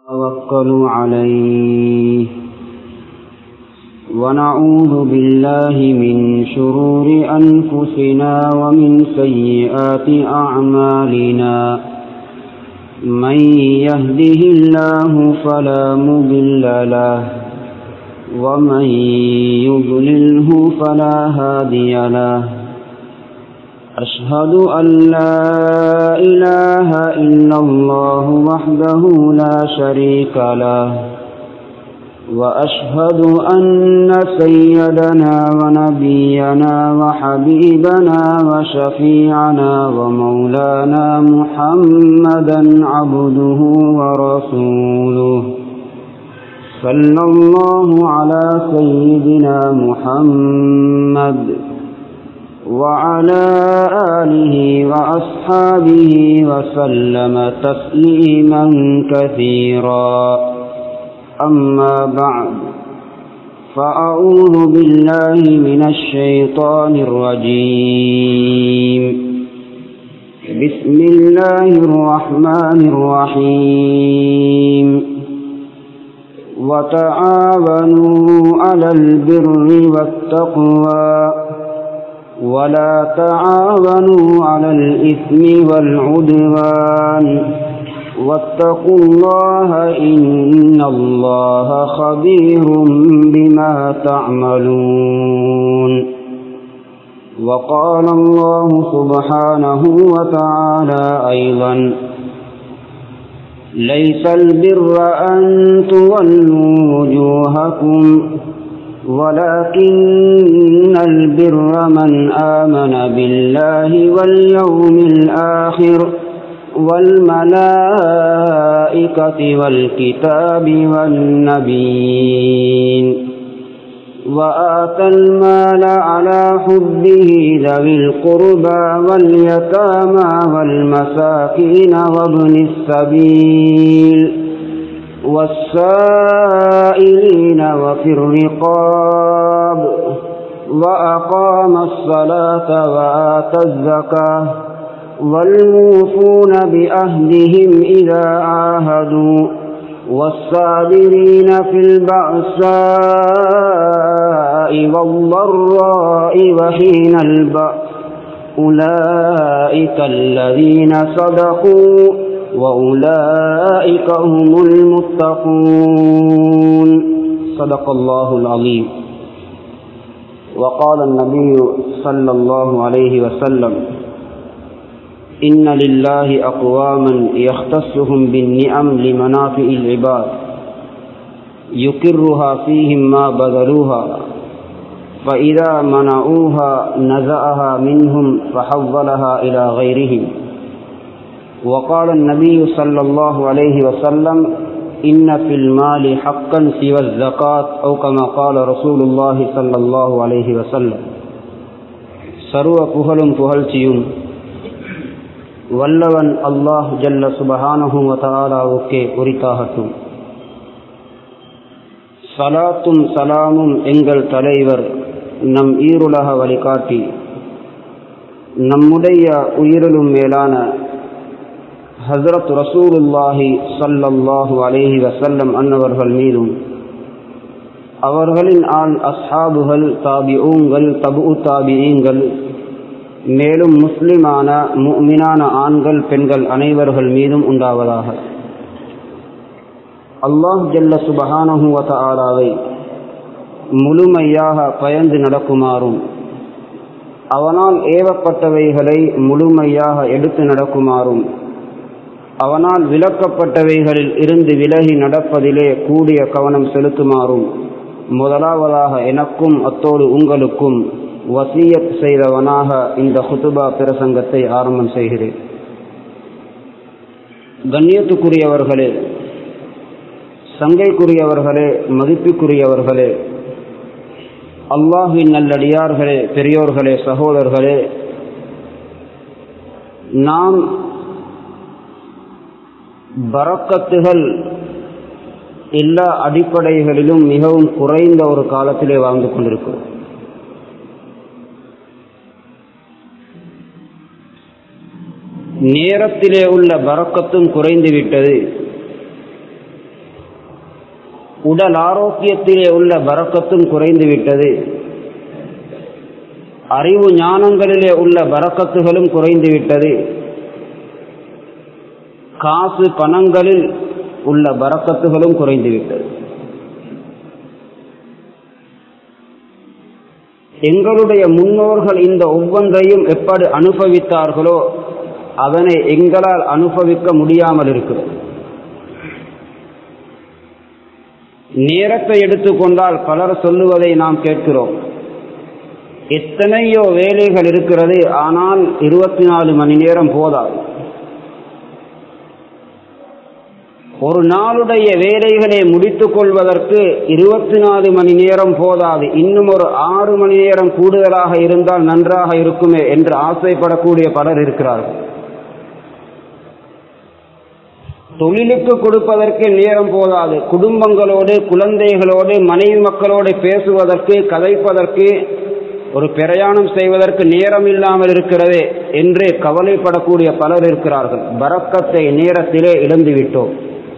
توكلوا عليه ونعوذ بالله من شرور أنفسنا ومن سيئات أعمالنا من يهده الله فلا مضل له ومن يضلله فلا هادي له أشهد أن لا إله إلا الله وحده لا شريك له وأشهد أن سيدنا ونبينا وحبيبنا وشفيعنا ومولانا محمدا عبده ورسوله صلى الله على سيدنا محمد وعلى آله وأصحابه وسلم تسليما كثيرا أما بعد فأعوذ بالله من الشيطان الرجيم بسم الله الرحمن الرحيم وتعاونوا على البر والتقوى ولا تعاونوا على الإثم والعدوان واتقوا الله إن الله خبير بما تعملون وقال الله سبحانه وتعالى أيضا ليس البر أن تولوا وجوهكم ولكن البر من آمن بالله واليوم الآخر والملائكة والكتاب والنبيين وآتى المال على حبه ذوي القربى واليتامى والمساكين وابن السبيل والسائلين وفي الرقاب وأقام الصلاة وآتى الزكاة والموفون بأهدهم إذا عاهدوا والصابرين في البأساء والضراء وحين البأس أولئك الذين صدقوا وأولئك هم المتقون صدق الله العظيم وقال النبي صلى الله عليه وسلم إن لله أقواما يختصهم بالنعم لمنافع العباد يكرها فيهم ما بذلوها فإذا منعوها نزأها منهم فحولها إلى غيرهم وقال النبي صلى الله عليه وسلم إن في المال حقا سوى الزكاة أو كما قال رسول الله صلى الله عليه وسلم சர்வ புகழும் புகழ்ச்சியும் வல்லவன் அல்லாஹ் ஜல்ல சுபஹானஹு வதாலாவுக்கே உரித்தாகட்டும் சலாத்தும் சலாமும் எங்கள் தலைவர் நம் ஈருலக வழிகாட்டி நம்முடைய உயிரிலும் மேலான ஹசரத் ரசூலுல்லாஹி சல்லல்லாஹு அலேஹி வசல்லம் அன்னவர்கள் மீதும் அவர்களின் ஆள் அஸ்ஹாபுகள் தாபிஊங்கள் தபு தாபியீங்கள் மேலும் முஸ்லிமான முமினான ஆண்கள் பெண்கள் அனைவர்கள் மீதும் உண்டாவதாக அல்லாஹ் ஜல்ல சுபஹானஹுவத ஆலாவை முழுமையாக பயந்து நடக்குமாறும் அவனால் ஏவப்பட்டவைகளை முழுமையாக எடுத்து நடக்குமாறும் அவனால் விலக்கப்பட்டவைகளில் இருந்து விலகி நடப்பதிலே கூடிய கவனம் செலுத்துமாறும் முதலாவதாக எனக்கும் அத்தோடு உங்களுக்கும் வசியத் செய்தவனாக இந்த குத்துபா பிரசங்கத்தை ஆரம்பம் செய்கிறேன் கண்ணியத்துக்குரியவர்களே சங்கைக்குரியவர்களே மதிப்புக்குரியவர்களே அல்லாஹின் நல்லடியார்களே பெரியோர்களே சகோதரர்களே நாம் பறக்கத்துகள் எல்லா அடிப்படைகளிலும் மிகவும் குறைந்த ஒரு காலத்திலே வாழ்ந்து கொண்டிருக்கிறோம் நேரத்திலே உள்ள பறக்கத்தும் குறைந்து விட்டது உடல் ஆரோக்கியத்திலே உள்ள பறக்கத்தும் குறைந்து விட்டது அறிவு ஞானங்களிலே உள்ள பறக்கத்துகளும் குறைந்து விட்டது காசு பணங்களில் உள்ள பறக்கத்துகளும் குறைந்து விட்டது எங்களுடைய முன்னோர்கள் இந்த ஒவ்வொன்றையும் எப்படி அனுபவித்தார்களோ அதனை எங்களால் அனுபவிக்க முடியாமல் இருக்கிறது நேரத்தை எடுத்துக்கொண்டால் பலர் சொல்லுவதை நாம் கேட்கிறோம் எத்தனையோ வேலைகள் இருக்கிறது ஆனால் இருபத்தி நாலு மணி நேரம் போதாது ஒரு நாளுடைய வேலைகளை முடித்துக் கொள்வதற்கு இருபத்தி நாலு மணி நேரம் போதாது இன்னும் ஒரு ஆறு மணி நேரம் கூடுதலாக இருந்தால் நன்றாக இருக்குமே என்று ஆசைப்படக்கூடிய பலர் இருக்கிறார்கள் தொழிலுக்கு கொடுப்பதற்கு நேரம் போதாது குடும்பங்களோடு குழந்தைகளோடு மனைவி மக்களோடு பேசுவதற்கு கதைப்பதற்கு ஒரு பிரயாணம் செய்வதற்கு நேரம் இல்லாமல் இருக்கிறது என்று கவலைப்படக்கூடிய பலர் இருக்கிறார்கள் பறக்கத்தை நேரத்திலே இழந்து விட்டோம்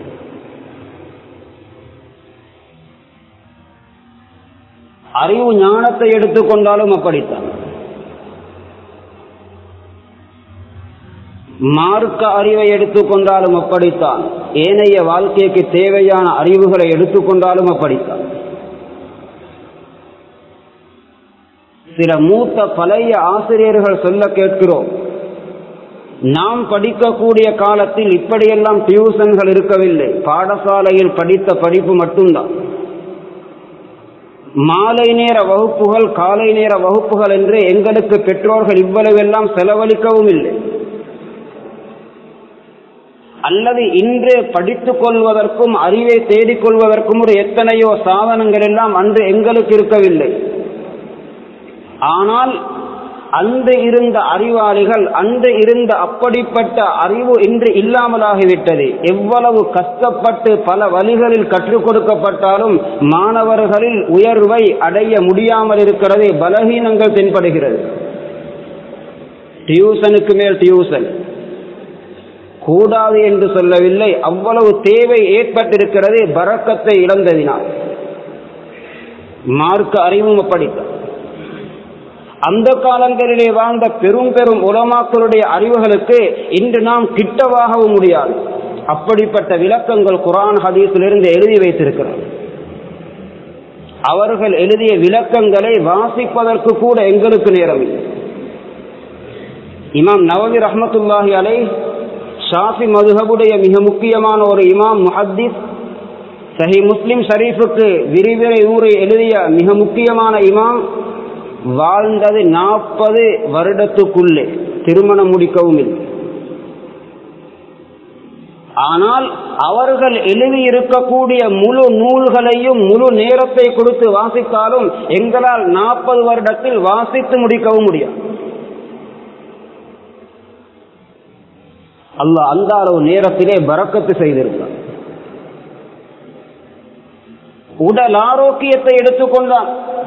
அறிவு ஞானத்தை எடுத்துக்கொண்டாலும் அப்படித்தான் மார்க்க அறிவை எடுத்துக்கொண்டாலும் அப்படித்தான் ஏனைய வாழ்க்கைக்கு தேவையான அறிவுகளை எடுத்துக்கொண்டாலும் அப்படித்தான் சில மூத்த பழைய ஆசிரியர்கள் சொல்ல கேட்கிறோம் நாம் படிக்கக்கூடிய காலத்தில் இப்படியெல்லாம் டியூஷன்கள் இருக்கவில்லை பாடசாலையில் படித்த படிப்பு மட்டும்தான் மாலை நேர வகுப்புகள் காலை நேர வகுப்புகள் என்று எங்களுக்கு பெற்றோர்கள் இவ்வளவெல்லாம் செலவழிக்கவும் இல்லை அல்லது இன்று படித்துக் கொள்வதற்கும் அறிவை தேடிக் கொள்வதற்கும் ஒரு எத்தனையோ சாதனங்கள் எல்லாம் அன்று எங்களுக்கு இருக்கவில்லை ஆனால் அன்று இருந்த அறிவாளிகள் அன்று இருந்த அப்படிப்பட்ட அறிவு இன்று இல்லாமலாகிவிட்டது எவ்வளவு கஷ்டப்பட்டு பல வழிகளில் கற்றுக் கொடுக்கப்பட்டாலும் மாணவர்களில் உயர்வை அடைய முடியாமல் இருக்கிறது பலகீனங்கள் தென்படுகிறது டியூசனுக்கு மேல் டியூசன் கூடாது என்று சொல்லவில்லை அவ்வளவு தேவை ஏற்பட்டிருக்கிறது பறக்கத்தை இழந்ததினால் மார்க்க அறிவும் அப்படித்தான் அந்த காலங்களிலே வாழ்ந்த பெரும் பெரும் உலமாக்களுடைய அறிவுகளுக்கு இன்று நாம் கிட்டவாகவும் முடியாது அப்படிப்பட்ட விளக்கங்கள் குரான் ஹதீஸிலிருந்து எழுதி வைத்திருக்கிறார் அவர்கள் எழுதிய விளக்கங்களை வாசிப்பதற்கு கூட எங்களுக்கு நேரம் இல்லை இமாம் நவவி ரஹமத்துல்லாஹி அலை ஷாஃபி மதுஹபுடைய மிக முக்கியமான ஒரு இமாம் முஹத்திஸ் சஹி முஸ்லிம் ஷரீஃபுக்கு விரிவுரை ஊரை எழுதிய மிக முக்கியமான இமாம் வாழ்ந்தது நாற்பது வருடத்துக்குள்ளே திருமணம் முடிக்கவும் இல்லை ஆனால் அவர்கள் எழுதியிருக்கக்கூடிய முழு நூல்களையும் முழு நேரத்தை கொடுத்து வாசித்தாலும் எங்களால் நாற்பது வருடத்தில் வாசித்து முடிக்கவும் முடியாது அல்லாஹ் அந்த அளவு நேரத்திலே பறக்கத்து செய்திருக்கிறார் உடல் ஆரோக்கியத்தை எடுத்துக்கொண்டான்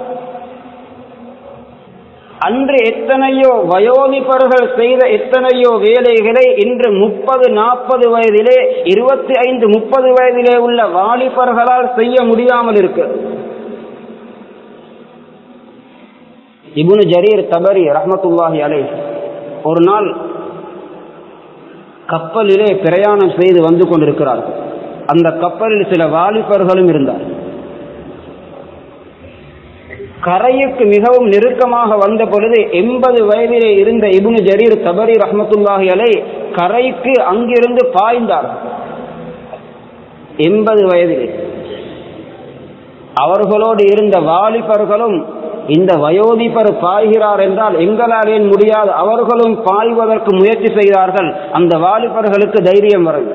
அன்று எத்தனையோ வயோதிபர்கள் செய்த எத்தனையோ வேலைகளை இன்று முப்பது நாற்பது வயதிலே இருபத்தி ஐந்து முப்பது வயதிலே உள்ள வாலிபர்களால் செய்ய முடியாமல் இருக்கு இபுனு ஜரீர் தபரி ரஹமத்துல்லாஹி அலை ஒரு நாள் கப்பலிலே பிரயாணம் செய்து வந்து கொண்டிருக்கிறார்கள் அந்த கப்பலில் சில வாலிபர்களும் இருந்தார் கரையுக்கு மிகவும் நெருக்கமாக வந்த பொழுது எண்பது வயதிலே இருந்த இபுனு ஜரீர் தபரி ரஹமத்துல்லாஹி அலை கரைக்கு அங்கிருந்து பாய்ந்தார் எண்பது வயதிலே அவர்களோடு இருந்த வாலிபர்களும் இந்த வயோதிபர் பாய்கிறார் என்றால் எங்களால் ஏன் முடியாது அவர்களும் பாய்வதற்கு முயற்சி செய்தார்கள் அந்த வாலிபர்களுக்கு தைரியம் வரும்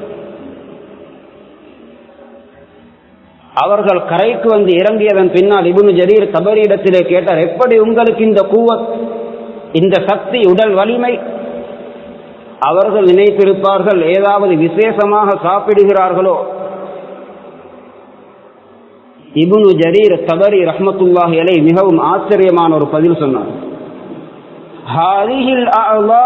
அவர்கள் கரைக்கு வந்து இறங்கியதன் பின்னால் இபுனு ஜரீர் தபரியிடத்திலே கேட்டார் எப்படி உங்களுக்கு இந்த கூவத் இந்த சக்தி உடல் வலிமை அவர்கள் நினைத்திருப்பார்கள் ஏதாவது விசேஷமாக சாப்பிடுகிறார்களோ இபுனு ஜரீர் தபரி ரஹமத்துல்லாஹி அலை மிகவும் ஆச்சரியமான ஒரு பதில் சொன்னார் ஹாதிஹில் அஅலா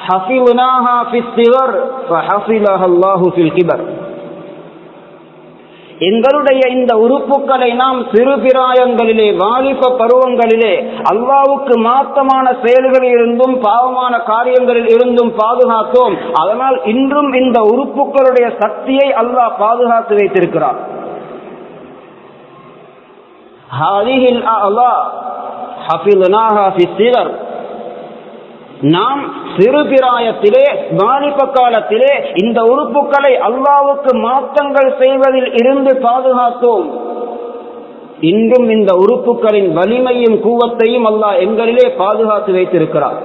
حفظناها في الصغر فحفظها الله في الكبر எங்களுடைய இந்த உறுப்புகளை நாம் சிறு பிராயங்களிலே வாலிப பருவங்களிலே அல்லாவுக்கு மாத்தமான செயல்களில் இருந்தும் பாவமான காரியங்களில் இருந்தும் பாதுகாத்தோம் அதனால் இன்றும் இந்த உறுப்புகளுடைய சக்தியை அல்லாஹ் பாதுகாத்து வைத்திருக்கிறார் நாம் சிறு பிராயத்திலே வாலிப காலத்திலே இந்த உறுப்புகளை அல்லாவுக்கு மாற்றங்கள் செய்வதில் இருந்து பாதுகாத்தோம் இன்றும் இந்த உறுப்புகளின் வலிமையும் கூவத்தையும் அல்லாஹ் எங்களிலே பாதுகாத்து வைத்திருக்கிறார்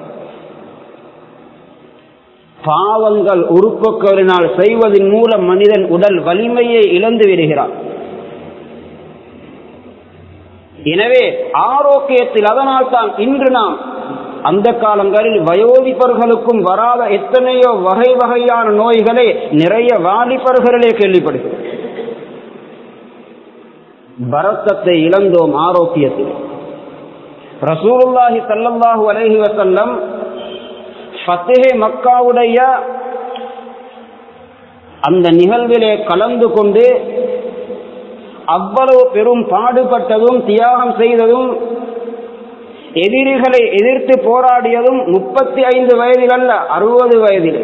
பாவங்கள் உறுப்புகளினால் செய்வதன் மூலம் மனிதன் உடல் வலிமையை இழந்து விடுகிறான் எனவே ஆரோக்கியத்தில் அதனால் தான் இன்று நாம் அந்த காலங்களில் வயோதிபர்களுக்கும் வராத எத்தனையோ வகை வகையான நோய்களை நிறைய வாலிபர்களே கேள்விப்படுகிறோம் பரத்தத்தை இழந்தோம் ஆரோக்கியத்தில் ரசூலுல்லாஹி சல்லல்லாஹு அலைஹி வசல்லம் ஃபத்தேஹே மக்காவுடைய அந்த நிகழ்விலே கலந்து கொண்டு அவ்வளவு பெரும் பாடுபட்டதும் தியாகம் செய்ததும் எதிரிகளை எதிர்த்து போராடியதும் முப்பத்தி ஐந்து வயதில் அல்ல அறுபது வயதில்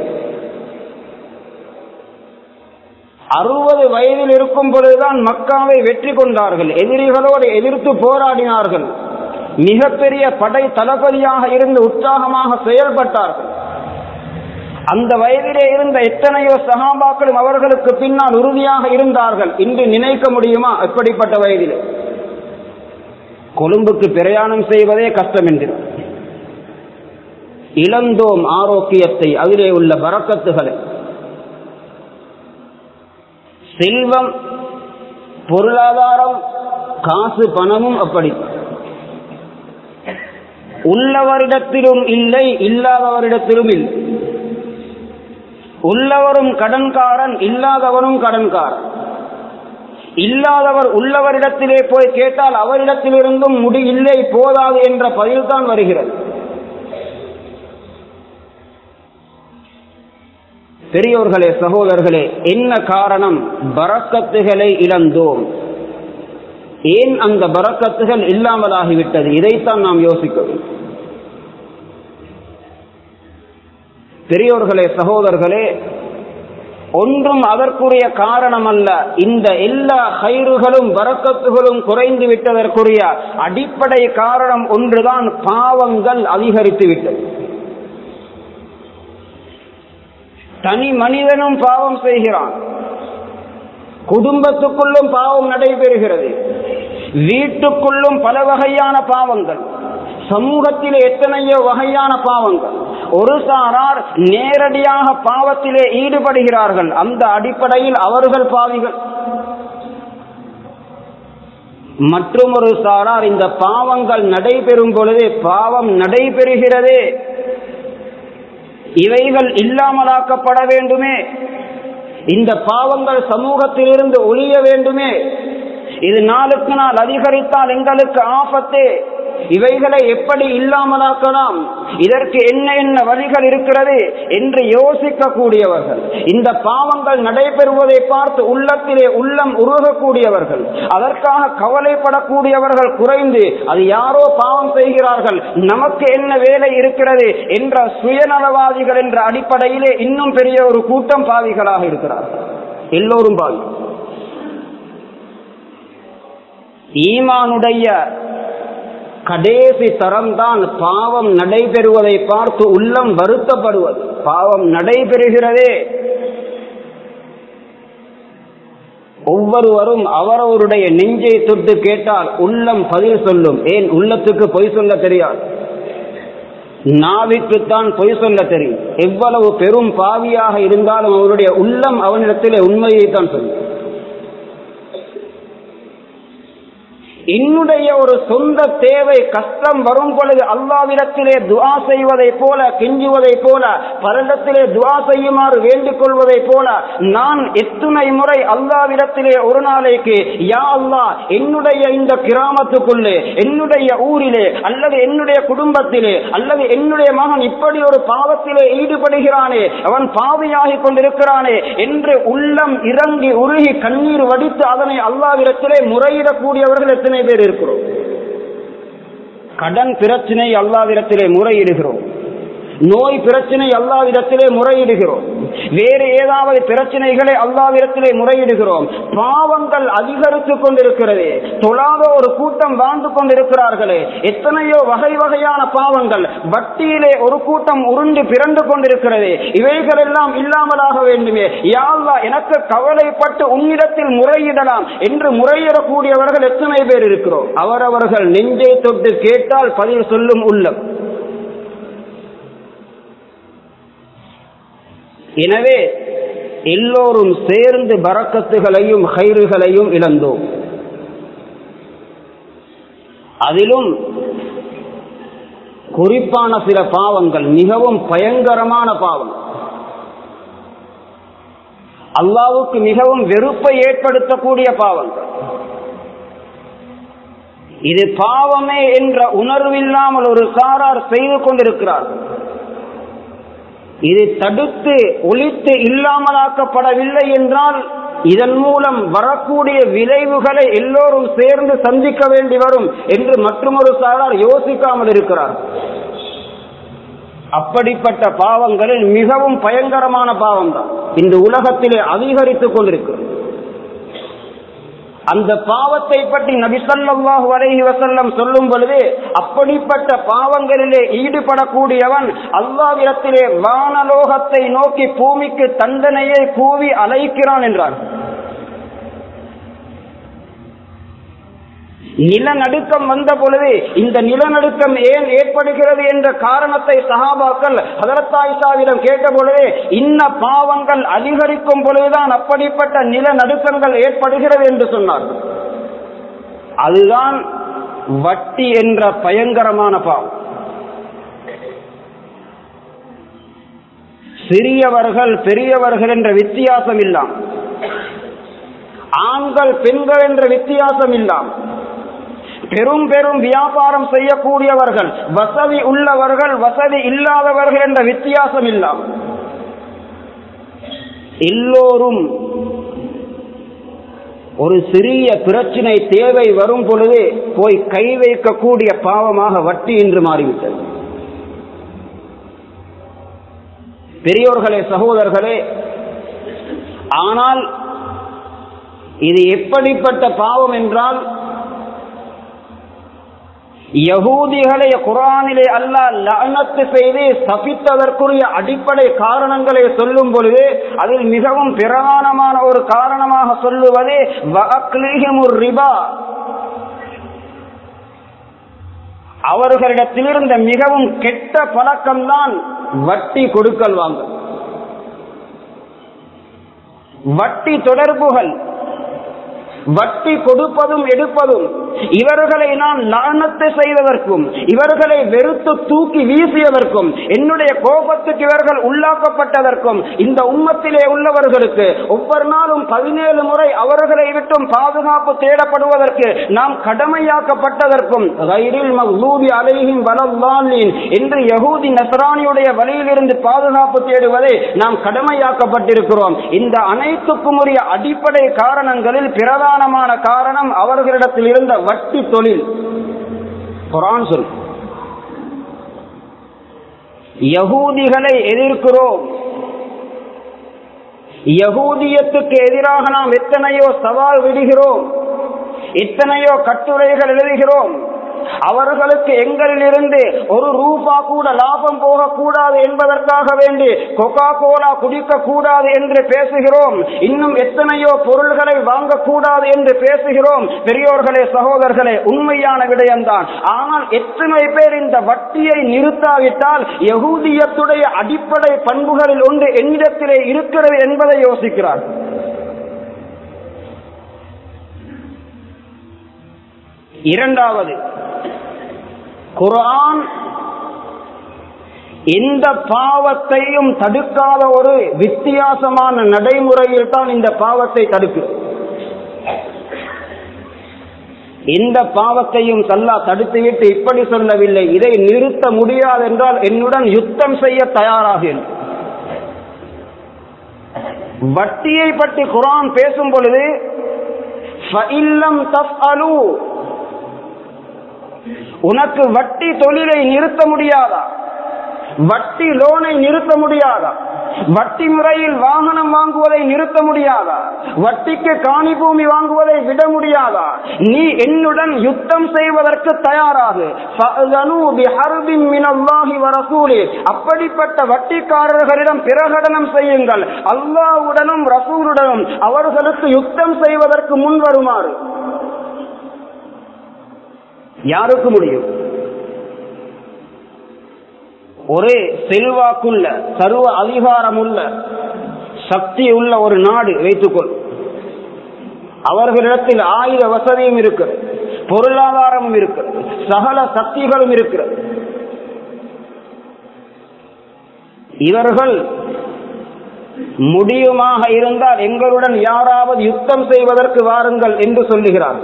அறுபது வயதில் இருக்கும் பொழுதுதான் மக்காவை வெற்றி கொண்டார்கள் எதிரிகளோடு எதிர்த்து போராடினார்கள் மிகப்பெரிய படை தளபதியாக இருந்து உற்சாகமாக செயல்பட்டார்கள் அந்த வயதிலே இருந்த எத்தனையோ சகாபாக்களும் அவர்களுக்கு பின்னால் உறுதியாக இருந்தார்கள் இன்று நினைக்க முடியுமா எப்படிப்பட்ட வயதிலே கொழும்புக்கு பிரயாணம் செய்வதே கஷ்டம் என்கிறார் இழந்தோம் ஆரோக்கியத்தை அதிலே உள்ள பறக்கத்துகளை செல்வம் பொருளாதாரம் காசு பணமும் அப்படி உள்ளவரிடத்திலும் இல்லை இல்லாதவரிடத்திலும் இல்லை உள்ளவரும் கடன்காரன் இல்லாதவனும் கடன்காரன் இல்லாதவர் உள்ளவரிடத்திலே போய் கேட்டால் அவரிடத்திலிருந்தும் முடி இல்லை போதாது என்ற பதில்தான் வருகிறது பெரியோர்களே சகோதரர்களே என்ன காரணம் பறக்கத்துகளை இழந்தோம் ஏன் அந்த பறக்கத்துகள் இல்லாமலாகிவிட்டது இதைத்தான் நாம் யோசிக்க வேண்டும் பெரியோர்களே சகோதரர்களே ஒன்றும் அதற்குரிய காரணம் அல்ல இந்த எல்லா கயிறுகளும் வரக்கத்துகளும் குறைந்து விட்டதற்குரிய அடிப்படை காரணம் ஒன்றுதான் பாவங்கள் அதிகரித்து விட்டது தனி மனிதனும் பாவம் செய்கிறான் குடும்பத்துக்குள்ளும் பாவம் நடைபெறுகிறது வீட்டுக்குள்ளும் பல வகையான பாவங்கள் சமூகத்திலே எத்தனையோ வகையான பாவங்கள் ஒரு சாரார் நேரடியாக பாவத்திலே ஈடுபடுகிறார்கள் அந்த அடிப்படையில் அவர்கள் பாவிகள் மற்றும் ஒரு சாரார் இந்த பாவங்கள் நடைபெறும் பொழுதே பாவம் நடைபெறுகிறதே இவைகள் இல்லாமலாக்கப்பட வேண்டுமே இந்த பாவங்கள் சமூகத்திலிருந்து ஒழிய வேண்டுமே இது நாளுக்கு நாள் அதிகரித்தால் எங்களுக்கு ஆபத்தே இவைகளை எப்படி இல்லாமலாக்கலாம் இதற்கு என்ன என்ன வழிகள் இருக்கிறது என்று யோசிக்க கூடியவர்கள் இந்த பாவங்கள் நடைபெறுவதை பார்த்து உள்ளத்திலே உள்ளம் உருகக்கூடியவர்கள் அதற்காக கவலைப்படக்கூடியவர்கள் குறைந்து அது யாரோ பாவம் செய்கிறார்கள் நமக்கு என்ன வேலை இருக்கிறது என்ற சுயநலவாதிகள் என்ற அடிப்படையிலே இன்னும் பெரிய ஒரு கூட்டம் பாவிகளாக இருக்கிறார்கள் எல்லோரும் பாவி ஈமானுடைய கடைசி தரம்தான் பாவம் நடைபெறுவதை பார்த்து உள்ளம் வருத்தப்படுவது பாவம் நடைபெறுகிறதே ஒவ்வொருவரும் அவரவருடைய நெஞ்சை தொட்டு கேட்டால் உள்ளம் பதில் சொல்லும் ஏன் உள்ளத்துக்கு பொய் சொல்ல தெரியாது நாவிற்குத்தான் பொய் சொல்ல தெரியும் எவ்வளவு பெரும் பாவியாக இருந்தாலும் அவருடைய உள்ளம் அவனிடத்திலே உண்மையைத்தான் சொல்லும் என்னுடைய ஒரு சொந்த தேவை கஷ்டம் வரும் பொழுது அல்லாவிடத்திலே துவா செய்வதை போல கெஞ்சுவதை போல பலரிடத்திலே துவா செய்யுமாறு வேண்டிக் கொள்வதை போல நான் எத்துணை முறை அல்லாவிடத்திலே ஒரு நாளைக்கு யா அல்லா என்னுடைய இந்த கிராமத்துக்குள்ளே என்னுடைய ஊரிலே அல்லது என்னுடைய குடும்பத்திலே அல்லது என்னுடைய மகன் இப்படி ஒரு பாவத்திலே ஈடுபடுகிறானே அவன் பாவியாகி கொண்டிருக்கிறானே என்று உள்ளம் இறங்கி உருகி கண்ணீர் வடித்து அதனை அல்லாவிடத்திலே முறையிடக்கூடியவர்கள் எத்தனை பேர் இருக்கிறோம் கடன் பிரச்சனை அல்லாவிடத்திலே முறையிடுகிறோம் நோய் பிரச்சனை அல்லாவிடத்திலே முறையிடுகிறோம் வேறு ஏதாவது பிரச்சனைகளை அல்லாவிடத்திலே முறையிடுகிறோம் பாவங்கள் அதிகரித்துக் கொண்டிருக்கிறது தொழாத ஒரு கூட்டம் வாழ்ந்து கொண்டிருக்கிறார்களே எத்தனையோ வகை வகையான பாவங்கள் வட்டியிலே ஒரு கூட்டம் உருண்டு பிறந்து கொண்டிருக்கிறது இவைகள் எல்லாம் இல்லாமலாக வேண்டுமே யாழ்லா எனக்கு கவலைப்பட்டு உன்னிடத்தில் முறையிடலாம் என்று முறையிடக்கூடியவர்கள் எத்தனை பேர் இருக்கிறோம் அவரவர்கள் நெஞ்சை தொட்டு கேட்டால் பதில் சொல்லும் உள்ளம் எனவே எல்லோரும் சேர்ந்து பறக்கத்துகளையும் கயிறுகளையும் இழந்தோம் அதிலும் குறிப்பான சில பாவங்கள் மிகவும் பயங்கரமான பாவம் அல்லாவுக்கு மிகவும் வெறுப்பை ஏற்படுத்தக்கூடிய பாவங்கள் இது பாவமே என்ற உணர்வில்லாமல் ஒரு சாரார் செய்து கொண்டிருக்கிறார்கள் இது தடுத்து ஒழித்து இல்லாமலாக்கப்படவில்லை என்றால் இதன் மூலம் வரக்கூடிய விளைவுகளை எல்லோரும் சேர்ந்து சந்திக்க வேண்டி வரும் என்று மற்றொரு சாரார் யோசிக்காமல் இருக்கிறார் அப்படிப்பட்ட பாவங்களில் மிகவும் பயங்கரமான பாவம் தான் இந்த உலகத்திலே அதிகரித்துக் கொண்டிருக்கிறது அந்த பாவத்தை பற்றி நபிசல்லாஹு அலைஹி வசல்லம் சொல்லும் பொழுது அப்படிப்பட்ட பாவங்களிலே ஈடுபடக்கூடியவன் அல்லாவிடத்திலே வானலோகத்தை நோக்கி பூமிக்கு தண்டனையை கூவி அழைக்கிறான் என்றார் நிலநடுக்கம் வந்த பொழுது இந்த நிலநடுக்கம் ஏன் ஏற்படுகிறது என்ற காரணத்தை சஹாபாக்கள் ஹதரத்தாயிஷாவிடம் கேட்ட பொழுது இன்ன பாவங்கள் அதிகரிக்கும் பொழுதுதான் அப்படிப்பட்ட நிலநடுக்கங்கள் ஏற்படுகிறது என்று சொன்னார் அதுதான் வட்டி என்ற பயங்கரமான பாவம் சிறியவர்கள் பெரியவர்கள் என்ற வித்தியாசம் இல்லாம் ஆண்கள் பெண்கள் என்ற வித்தியாசம் இல்லாம் பெரும் பெரும் வியாபாரம் செய்யக்கூடியவர்கள் வசதி உள்ளவர்கள் வசதி இல்லாதவர்கள் என்ற வித்தியாசம் இல்லாம் எல்லோரும் ஒரு சிறிய பிரச்சனை தேவை வரும் பொழுது போய் கை வைக்கக்கூடிய பாவமாக வட்டி என்று மாறிவிட்டது பெரியோர்களே சகோதரர்களே ஆனால் இது எப்படிப்பட்ட பாவம் என்றால் யகூதிகளை குரானிலே அல்லாஹ் லஅனத்து செய்து சபித்ததற்குரிய அடிப்படை காரணங்களை சொல்லும் பொழுது அதில் மிகவும் பிரதானமான ஒரு காரணமாக சொல்லுவது வஅக்லிஹிமுர் ரிபா அவர்களிடத்திலிருந்த மிகவும் கெட்ட பழக்கம்தான் வட்டி கொடுக்கல் வாங்க வட்டி தொடர்புகள் வட்டி கொடுப்பதும் எடுப்பதும் இவர்களை நான் லானத்து செய்வதற்கும் இவர்களை வெறுத்து தூக்கி வீசியதற்கும் என்னுடைய கோபத்துக்கு இவர்கள் உள்ளாக்கப்பட்டதற்கும் இந்த உம்மத்திலே உள்ளவர்களுக்கு ஒவ்வொரு நாளும் பதினேழு முறை அவர்களை விட்டும் பாதுகாப்பு தேடப்படுவதற்கு நாம் கடமையாக்கப்பட்டதற்கும் ரயிலில் மஹ்லூபி அலைஹிம் வலல்லாலின் என்று யகூதி நசரானியுடைய வழியிலிருந்து பாதுகாப்பு தேடுவதை நாம் கடமையாக்கப்பட்டிருக்கிறோம் இந்த அனைத்துக்கும் உரிய அடிப்படை காரணங்களில் பிரதான பிரதானமான காரணம் அவர்களிடத்தில் இருந்த வட்டி தொழில் குரான் சொல் யகூதிகளை எதிர்க்கிறோம் யகூதியத்துக்கு எதிராக நாம் எத்தனையோ சவால் விடுகிறோம் எத்தனையோ கட்டுரைகள் எழுதுகிறோம் அவர்களுக்கு எங்களிலிருந்து ஒரு ரூபா கூட லாபம் போகக்கூடாது என்பதற்காக வேண்டி கொக்கா கோலா குடிக்க கூடாது என்று பேசுகிறோம் இன்னும் எத்தனையோ பொருள்களை வாங்கக்கூடாது என்று பேசுகிறோம் பெரியோர்களே சகோதரர்களே உண்மையான விடயம்தான் ஆனால் எத்தனை பேர் இந்த வட்டியை நிறுத்தாவிட்டால் யகூதியத்துடைய அடிப்படை பண்புகளில் ஒன்று என்னிடத்திலே இருக்கிறது என்பதை யோசிக்கிறார் இரண்டாவது குரான் எந்த பாவத்தையும் தடுக்காத ஒரு வித்தியாசமான நடைமுறையில் தான் இந்த பாவத்தை தடுக்கு எந்த பாவத்தையும் சல்லா தடுத்துவிட்டு இப்படி சொல்லவில்லை இதை நிறுத்த முடியாது என்றால் என்னுடன் யுத்தம் செய்ய தயாராக வட்டியை பற்றி குரான் பேசும் பொழுது உனக்கு வட்டி தொழிலை நிறுத்த முடியாதா வட்டி லோனை நிறுத்த முடியாதா வட்டி முறையில் வாகனம் வாங்குவதை நிறுத்த முடியாதா வட்டிக்கு காணி பூமி வாங்குவதை விட முடியாதா நீ என்னுடன் யுத்தம் செய்வதற்கு தயாராகு அப்படிப்பட்ட வட்டிக்காரர்களிடம் பிரகடனம் செய்யுங்கள் அல்லாவுடனும் ரசூலுடனும் அவர்களுக்கு யுத்தம் செய்வதற்கு முன் வருமாறு யாருக்கு முடியும் ஒரே செல்வாக்குள்ள சர்வ அதிகாரம் உள்ள சக்தி உள்ள ஒரு நாடு வைத்துக்கொள் அவர்களிடத்தில் ஆயுத வசதியும் இருக்கு பொருளாதாரமும் இருக்கு சகல சக்திகளும் இருக்கிறது இவர்கள் முடியுமாக இருந்தால் எங்களுடன் யாராவது யுத்தம் செய்வதற்கு வாருங்கள் என்று சொல்லுகிறார்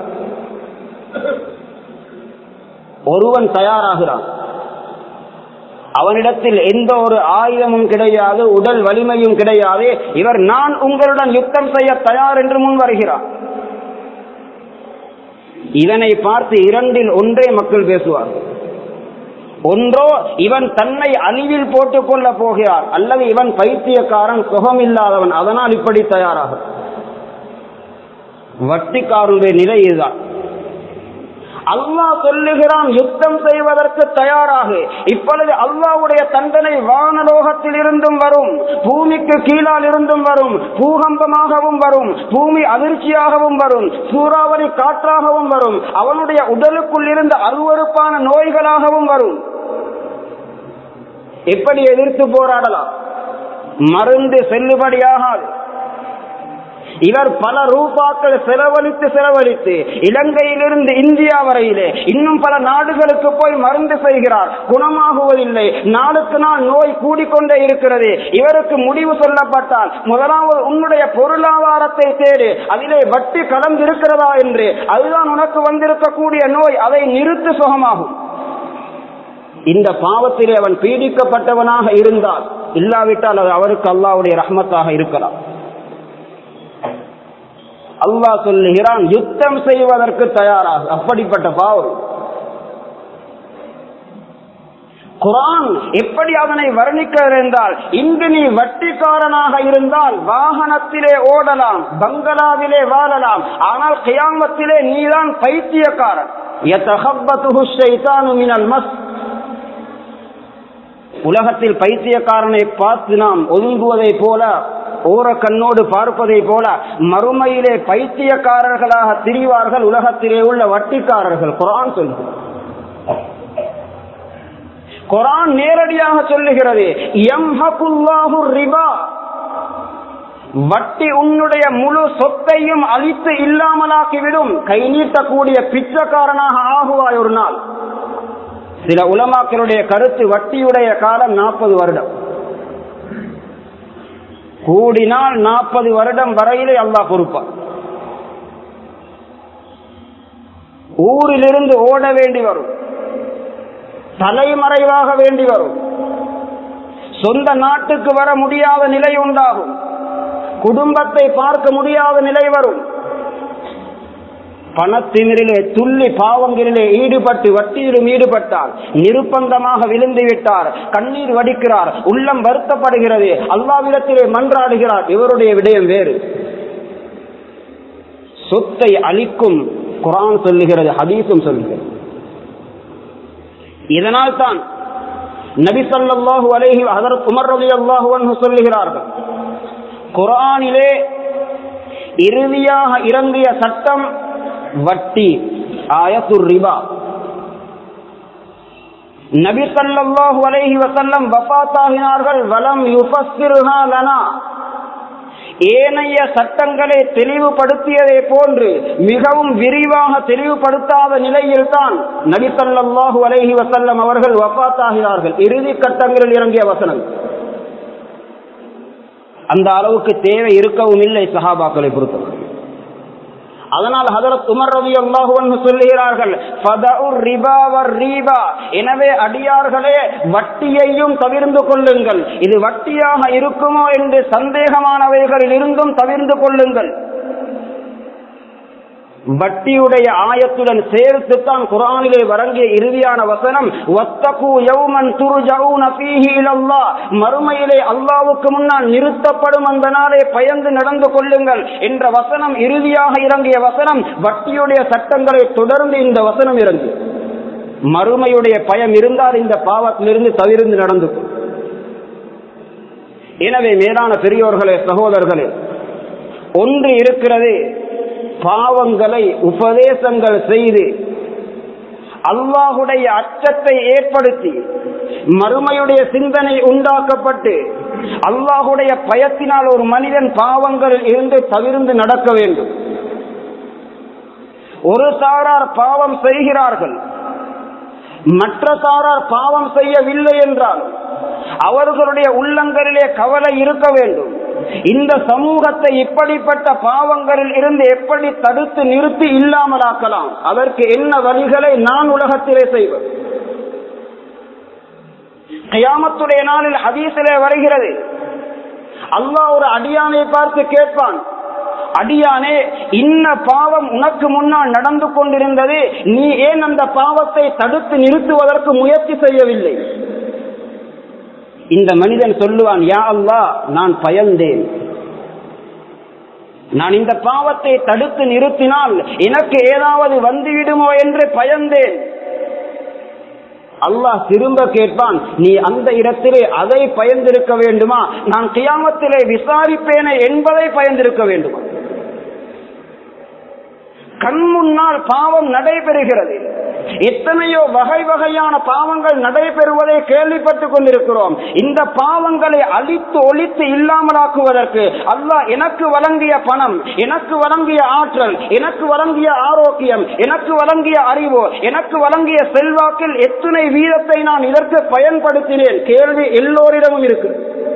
ஒருவன் தயாராகிறான் அவனிடத்தில் எந்த ஒரு ஆயுதமும் கிடையாது உடல் வலிமையும் கிடையாது இவர் நான் உங்களுடன் யுத்தம் செய்ய தயார் என்று முன் வருகிறார் இதனை பார்த்து இரண்டில் ஒன்றே மக்கள் பேசுவார் ஒன்றோ இவன் தன்னை அழிவில் போட்டுக் கொள்ள போகிறார் அல்லது இவன் பைத்தியக்காரன் சுகம் இல்லாதவன் அதனால் இப்படி தயாராகும் வட்டிக்காரனுடைய நிலை இதுதான் அல்லாஹ் சொல்லுகிறான் யுத்தம் செய்வதற்கு தயாராக இப்பொழுது அல்லாவுடைய தண்டனை வானலோகத்தில் இருந்தும் வரும் பூமிக்கு கீழால் இருந்தும் வரும் பூகம்பமாகவும் வரும் பூமி அதிர்ச்சியாகவும் வரும் சூறாவளி காற்றாகவும் வரும் அவனுடைய உடலுக்குள் இருந்த அருவறுப்பான நோய்களாகவும் வரும் எப்படி எதிர்த்து போராடலாம் மருந்து செல்லுபடியாகாது இவர் பல ரூபாக்கள் செலவழித்து செலவழித்து இலங்கையிலிருந்து இந்தியா வரையிலே இன்னும் பல நாடுகளுக்கு போய் மருந்து செய்கிறார் குணமாகுவதில்லை நாளுக்கு நாள் நோய் கூடிக்கொண்டே இருக்கிறது இவருக்கு முடிவு சொல்லப்பட்டால் முதலாவது உன்னுடைய பொருளாதாரத்தை தேடு அதிலே வட்டி கலந்து இருக்கிறதா என்று அதுதான் உனக்கு வந்திருக்கக்கூடிய நோய் அதை நிறுத்து சுகமாகும் இந்த பாவத்திலே அவன் பீடிக்கப்பட்டவனாக இருந்தால் இல்லாவிட்டால் அது அவருக்கு அல்லாவுடைய ரஹ்மத்தாக இருக்கலாம் அல்லாஹ் சொல்லுகிறான் யுத்தம் செய்வதற்கு தயாராக அப்படிப்பட்ட பாவம் குரான் எப்படி அதனை வர்ணிக்கிறது என்றால் இன்று நீ வட்டிக்காரனாக இருந்தால் வாகனத்திலே ஓடலாம் பங்களாவிலே வாழலாம் ஆனால் கியாமத்திலே நீதான் பைத்தியக்காரன் உலகத்தில் பைத்தியக்காரனை பார்த்து நாம் ஒதுங்குவதை போல ஓர கண்ணோடு பார்ப்பதை போல மறுமையிலே பைத்தியக்காரர்களாக திரிவார்கள் உலகத்திலே உள்ள வட்டிக்காரர்கள் குரான் சொல்லுகிறது குரான் நேரடியாக சொல்லுகிறது ரிபா வட்டி உன்னுடைய முழு சொத்தையும் அழித்து இல்லாமலாக்கிவிடும் கை நீட்டக்கூடிய பிச்சைக்காரனாக ஆகுவாய் ஒரு நாள் சில உலமாக்களுடைய கருத்து வட்டியுடைய காலம் நாற்பது வருடம் கூடினால் நாற்பது வருடம் வரையிலே அல்லாஹ் பொறுப்பார் ஊரிலிருந்து ஓட வேண்டி வரும் தலைமறைவாக வேண்டி வரும் சொந்த நாட்டுக்கு வர முடியாத நிலை உண்டாகும் குடும்பத்தை பார்க்க முடியாத நிலை வரும் பணத்தினரிலே துள்ளி பாவங்களிலே ஈடுபட்டு வட்டியிலும் ஈடுபட்டார் நிருப்பந்தமாக விழுந்து விட்டார் கண்ணீர் வடிக்கிறார் உள்ளம் வருத்தப்படுகிறது அல்லாவிடத்திலே மன்றாடுகிறார் இவருடைய விடயம் வேறு சொத்தை அளிக்கும் குரான் சொல்லுகிறது ஹதீஸும் சொல்லுகிறது இதனால் தான் நபி சொல்லாஹு அலேஹி அதற்கு உமர் ரலி அல்லாஹு சொல்லுகிறார்கள் குரானிலே இறுதியாக இறங்கிய சட்டம் வட்டி ஆயத்துர் ரிபா நபி சல்லாஹு அலைஹி வசல்லம் வபாத்தாகினார்கள் வலம் யுஃபஸ்ஸிருஹா லனா ஏனைய சட்டங்களை தெளிவுபடுத்தியதை போன்று மிகவும் விரிவாக தெளிவுபடுத்தாத நிலையில்தான் நபிசல்லாஹு அலைஹி வசல்லம் அவர்கள் வபாத்தாகிறார்கள் இறுதி கட்டங்களில் இறங்கிய வசனம் அந்த அளவுக்கு தேவை இருக்கவும் இல்லை சஹாபாக்களை பொறுத்தவரை அதனால் ஹதரத் உமர் ரவி அல்லாஹுவன் சொல்லுகிறார்கள் எனவே அடியார்களே வட்டியையும் தவிர்ந்து கொள்ளுங்கள் இது வட்டியாக இருக்குமோ என்று சந்தேகமானவைகளில் இருந்தும் தவிர்ந்து கொள்ளுங்கள் வட்டியுடைய ஆயத்துடன் சேர்த்துத்தான் குரானிலே வரங்கிய இறுதியான வசனம் மறுமையிலே அல்லாவுக்கு முன்னால் நிறுத்தப்படும் அந்த நாளே பயந்து நடந்து கொள்ளுங்கள் என்ற வசனம் இறுதியாக இறங்கிய வசனம் வட்டியுடைய சட்டங்களை தொடர்ந்து இந்த வசனம் இறங்கி மறுமையுடைய பயம் இருந்தால் இந்த பாவத்திலிருந்து தவிர்த்து நடந்து எனவே மேலான பெரியோர்களே சகோதரர்களே ஒன்று இருக்கிறது பாவங்களை உபதேசங்கள் செய்து அல்லாஹுடைய அச்சத்தை ஏற்படுத்தி மறுமையுடைய சிந்தனை உண்டாக்கப்பட்டு அல்லாஹுடைய பயத்தினால் ஒரு மனிதன் பாவங்கள் இருந்து தவிர்ந்து நடக்க வேண்டும் ஒரு சாரார் பாவம் செய்கிறார்கள் மற்ற சாரார் பாவம் செய்யவில்லை என்றால் அவர்களுடைய உள்ளங்களிலே கவலை இருக்க வேண்டும் இந்த சமூகத்தை இப்படிப்பட்ட பாவங்களில் இருந்து எப்படி தடுத்து நிறுத்தி இல்லாமலாக்கலாம் அதற்கு என்ன வழிகளை நான் உலகத்திலே செய்வது கயாமத்துடைய நாளில் ஹதீசிலே வருகிறது அல்லாஹ் ஒரு அடியானை பார்த்து கேட்பான் அடியானே இன்ன பாவம் உனக்கு முன்னால் நடந்து கொண்டிருந்தது நீ ஏன் அந்த பாவத்தை தடுத்து நிறுத்துவதற்கு முயற்சி செய்யவில்லை இந்த மனிதன் சொல்லுவான் யா அல்லா நான் பயந்தேன் நான் இந்த பாவத்தை தடுத்து நிறுத்தினால் எனக்கு ஏதாவது வந்துவிடுமோ என்று பயந்தேன் அல்லாஹ் திரும்ப கேட்பான் நீ அந்த இடத்திலே அதை பயந்திருக்க வேண்டுமா நான் கியாமத்திலே விசாரிப்பேனே என்பதை பயந்திருக்க வேண்டுமா கண் முன்னால் பாவம் நடைபெறுகிறது எத்தனையோ வகை வகையான பாவங்கள் நடைபெறுவதை கேள்விப்பட்டுக் கொண்டிருக்கிறோம் இந்த பாவங்களை அழித்து ஒழித்து இல்லாமலாக்குவதற்கு அல்லாஹ் எனக்கு வழங்கிய பணம் எனக்கு வழங்கிய ஆற்றல் எனக்கு வழங்கிய ஆரோக்கியம் எனக்கு வழங்கிய அறிவு எனக்கு வழங்கிய செல்வாக்கில் எத்தனை வீதத்தை நான் இதற்கு பயன்படுத்தினேன் கேள்வி எல்லோரிடமும் இருக்கு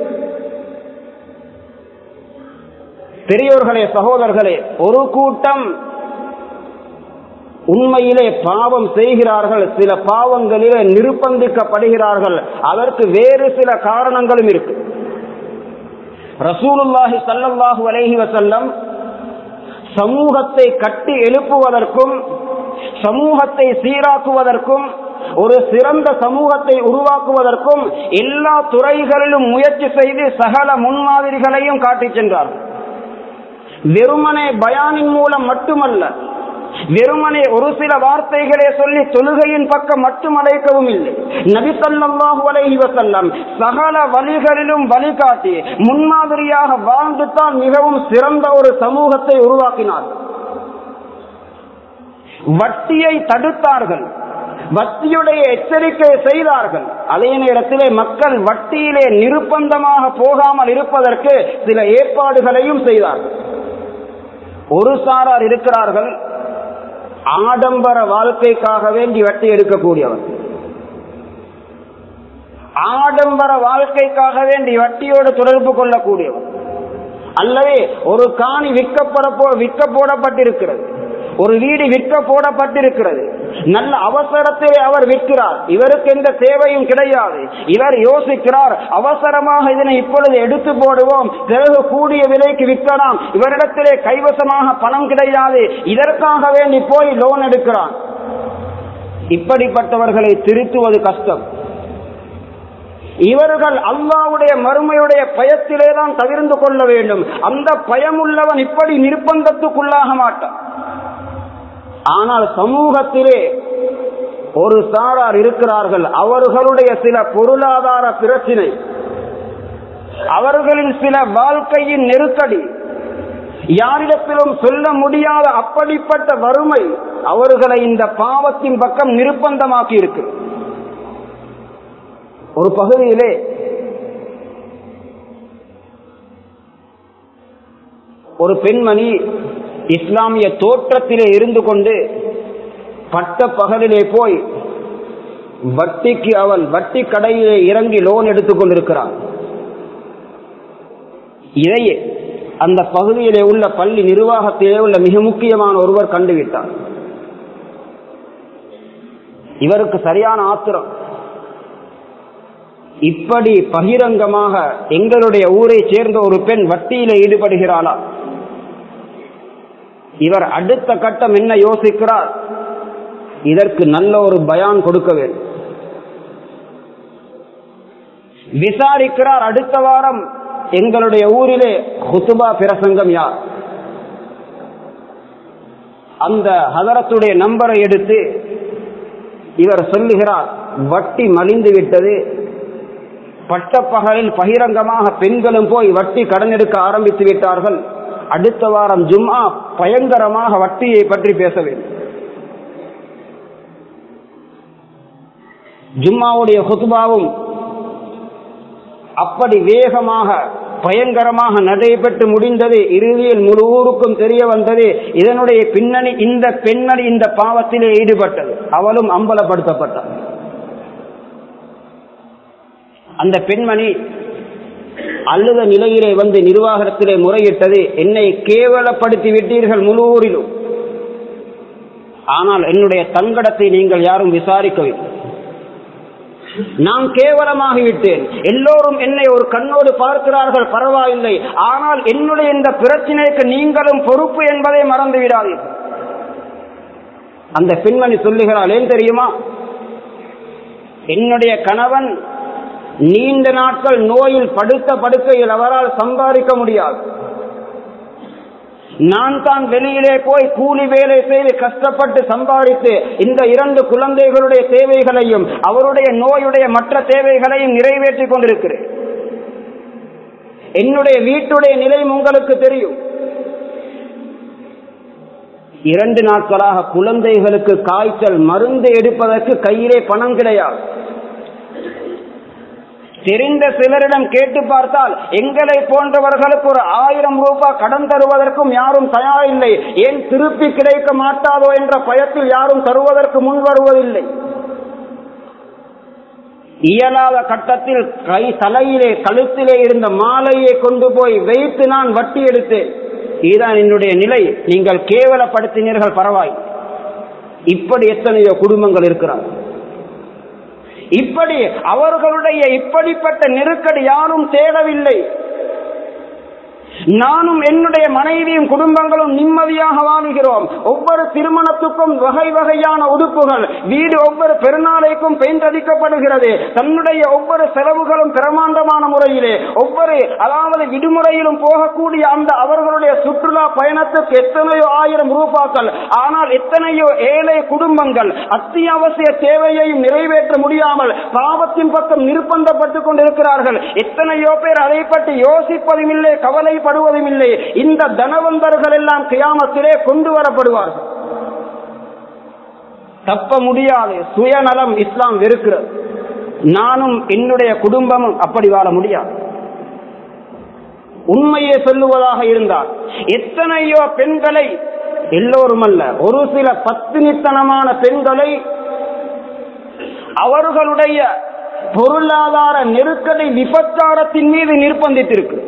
பெரியோர்களே சகோதரர்களே ஒரு கூட்டம் உண்மையிலே பாவம் செய்கிறார்கள் சில பாவங்களிலே நிர்பந்திக்கப்படுகிறார்கள் அதற்கு வேறு சில காரணங்களும் இருக்கு ரசூலுல்லாஹி சல்லல்லாஹு அலைஹி வசல்லம் சமூகத்தை கட்டி எழுப்புவதற்கும் சமூகத்தை சீராக்குவதற்கும் ஒரு சிறந்த சமூகத்தை உருவாக்குவதற்கும் எல்லா துறைகளிலும் முயற்சி செய்து சகல முன்மாதிரிகளையும் காட்டிச் சென்றார்கள் வெறுமனே பயானின் மூலம் மட்டுமல்ல வெறுமனே ஒரு சில வார்த்தைகளே சொல்லி தொழுகையின் பக்கம் மட்டும் அழைக்கவும் இல்லை நபி சல்லாஹு அலைஹி வசல்லம் சகல வழிகளிலும் வழிகாட்டி முன்மாதிரியாக வாழ்ந்துதான் மிகவும் சிறந்த ஒரு சமூகத்தை உருவாக்கினார் வட்டியை தடுத்தார்கள் வட்டியுடைய எச்சரிக்கை செய்தார்கள் அதே நேரத்திலே மக்கள் வட்டியிலே நிர்பந்தமாக போகாமல் இருப்பதற்கு சில ஏற்பாடுகளையும் செய்தார்கள் ஒரு சாரார் இருக்கிறார்கள் ஆடம்பர வாழ்க்கைக்காக வேண்டி வட்டி எடுக்கக்கூடியவர் ஆடம்பர வாழ்க்கைக்காக வேண்டி வட்டியோடு தொடர்பு கொள்ளக்கூடியவர் அல்லது ஒரு காணி விற்கப்பட விற்க போடப்பட்டிருக்கிறது ஒரு வீடு விற்க போடப்பட்டிருக்கிறது நல்ல அவசரத்திலே அவர் விற்கிறார் இவருக்கு எந்த தேவையும் கிடையாது இவர் யோசிக்கிறார் அவசரமாக இதனை இப்பொழுது எடுத்து போடுவோம் பிறகு கூடிய விலைக்கு விற்கலாம் இவரிடத்திலே கைவசமாக பணம் கிடையாது இதற்காக வேண்டி போய் லோன் எடுக்கிறான் இப்படிப்பட்டவர்களை திருத்துவது கஷ்டம் இவர்கள் அல்லாவுடைய மறுமையுடைய பயத்திலே தான் தவிர்ந்து கொள்ள வேண்டும் அந்த பயமுள்ளவன் இப்படி நிர்பந்தத்துக்குள்ளாக மாட்டான் ஆனால் சமூகத்திலே ஒரு சாரார் இருக்கிறார்கள் அவர்களுடைய சில பொருளாதார பிரச்சினை அவர்களின் சில வாழ்க்கையின் நெருக்கடி யாரிடத்திலும் சொல்ல முடியாத அப்படிப்பட்ட வறுமை அவர்களை இந்த பாவத்தின் பக்கம் நிர்பந்தமாக்கி இருக்கு ஒரு பகுதியிலே ஒரு பெண்மணி இஸ்லாமிய தோற்றத்திலே இருந்து கொண்டு பட்ட பகலிலே போய் வட்டிக்கு அவள் வட்டி கடையிலே இறங்கி லோன் எடுத்துக் கொண்டிருக்கிறாள் இதை அந்த பகுதியிலே உள்ள பள்ளி நிர்வாகத்திலே உள்ள மிக முக்கியமான ஒருவர் கண்டுவிட்டார் இவருக்கு சரியான ஆத்திரம் இப்படி பகிரங்கமாக எங்களுடைய ஊரை சேர்ந்த ஒரு பெண் வட்டியில ஈடுபடுகிறாளா இவர் அடுத்த கட்டம் என்ன யோசிக்கிறார் இதற்கு நல்ல ஒரு பயான் கொடுக்க வேண்டும் விசாரிக்கிறார் அடுத்த வாரம் எங்களுடைய ஊரிலே ஹுசுபா பிரசங்கம் யார் அந்த ஹதரத்துடைய நம்பரை எடுத்து இவர் சொல்லுகிறார் வட்டி மலிந்து விட்டது பட்டப்பகலில் பகிரங்கமாக பெண்களும் போய் வட்டி கடன் எடுக்க ஆரம்பித்து விட்டார்கள் அடுத்த வாரம் ஜும்மா பயங்கரமாக வட்டியை பற்றி பேச வேண்டும் ஜும்மாவுடைய ஹுத்துபாவும் அப்படி வேகமாக பயங்கரமாக நடைபெற்று முடிந்தது இறுதியில் முழு ஊருக்கும் தெரிய வந்தது இதனுடைய பின்னணி இந்த பெண்ணடி இந்த பாவத்திலே ஈடுபட்டது அவளும் அம்பலப்படுத்தப்பட்டார் அந்த பெண்மணி அழுத நிலையிலே வந்து நிர்வாகத்திலே முறையிட்டது என்னை கேவலப்படுத்தி விட்டீர்கள் முழு ஊரிலும் ஆனால் என்னுடைய தங்கடத்தை நீங்கள் யாரும் விசாரிக்கவில்லை நான் கேவலமாகிவிட்டேன் எல்லோரும் என்னை ஒரு கண்ணோடு பார்க்கிறார்கள் பரவாயில்லை ஆனால் என்னுடைய இந்த பிரச்சனைக்கு நீங்களும் பொறுப்பு என்பதை மறந்து விடாதீர்கள் அந்த பெண்மணி சொல்லுகிறாள் ஏன் தெரியுமா என்னுடைய கணவன் நீண்ட நாட்கள் நோயில் படுத்த படுக்கையில் அவரால் சம்பாதிக்க முடியாது நான் தான் வெளியிலே போய் கூலி வேலை செய்து கஷ்டப்பட்டு சம்பாதித்து இந்த இரண்டு குழந்தைகளுடைய தேவைகளையும் அவருடைய நோயுடைய மற்ற தேவைகளையும் நிறைவேற்றி கொண்டிருக்கிறேன் என்னுடைய வீட்டுடைய நிலை உங்களுக்கு தெரியும் இரண்டு நாட்களாக குழந்தைகளுக்கு காய்ச்சல் மருந்து எடுப்பதற்கு கையிலே பணம் கிடையாது தெரிந்த சிலரிடம் கேட்டு பார்த்தால் எங்களை போன்றவர்களுக்கு ஒரு ஆயிரம் ரூபாய் கடன் தருவதற்கும் யாரும் தயாரில்லை ஏன் திருப்பி கிடைக்க மாட்டாதோ என்ற பயத்தில் யாரும் தருவதற்கு முன் வருவதில்லை இயலாத கட்டத்தில் கை தலையிலே கழுத்திலே இருந்த மாலையை கொண்டு போய் வைத்து நான் வட்டி எடுத்தேன் இதுதான் என்னுடைய நிலை நீங்கள் கேவலப்படுத்தினீர்கள் பரவாய் இப்படி எத்தனையோ குடும்பங்கள் இருக்கிறார் இப்படி அவர்களுடைய இப்படிப்பட்ட நெருக்கடி யாரும் தேடவில்லை நானும் என்னுடைய மனைவியும் குடும்பங்களும் நிம்மதியாக வாழுகிறோம் ஒவ்வொரு திருமணத்துக்கும் வகை வகையான உடுப்புகள் வீடு ஒவ்வொரு பெருநாளைக்கும் பெயிண்ட் அடிக்கப்படுகிறது தன்னுடைய ஒவ்வொரு செலவுகளும் பிரமாண்டமான முறையிலே ஒவ்வொரு அதாவது விடுமுறையிலும் போகக்கூடிய அந்த அவர்களுடைய சுற்றுலா பயணத்துக்கு எத்தனையோ ஆயிரம் ரூபாக்கள் ஆனால் எத்தனையோ ஏழை குடும்பங்கள் அத்தியாவசிய தேவையையும் நிறைவேற்ற முடியாமல் பாவத்தின் பக்கம் நிர்பந்தப்பட்டுக் கொண்டிருக்கிறார்கள் எத்தனையோ பேர் அதை பற்றி யோசிப்பதும் இல்லை கவலைப்படுவதும் இல்லை இந்த தனவந்தர்கள் எல்லாம் கியாமத்திலே கொண்டு வரப்படுவார்கள் தப்ப முடியாது சுயநலம் இஸ்லாம் வெறுக்கிறது நானும் என்னுடைய குடும்பமும் அப்படி வாழ முடியாது உண்மையை சொல்லுவதாக இருந்தால் எத்தனையோ பெண்களை எல்லோரும் அல்ல ஒரு சில பத்தினித்தனமான பெண்களை அவர்களுடைய பொருளாதார நெருக்கடி விபச்சாரத்தின் மீது நிர்பந்தித்திருக்கு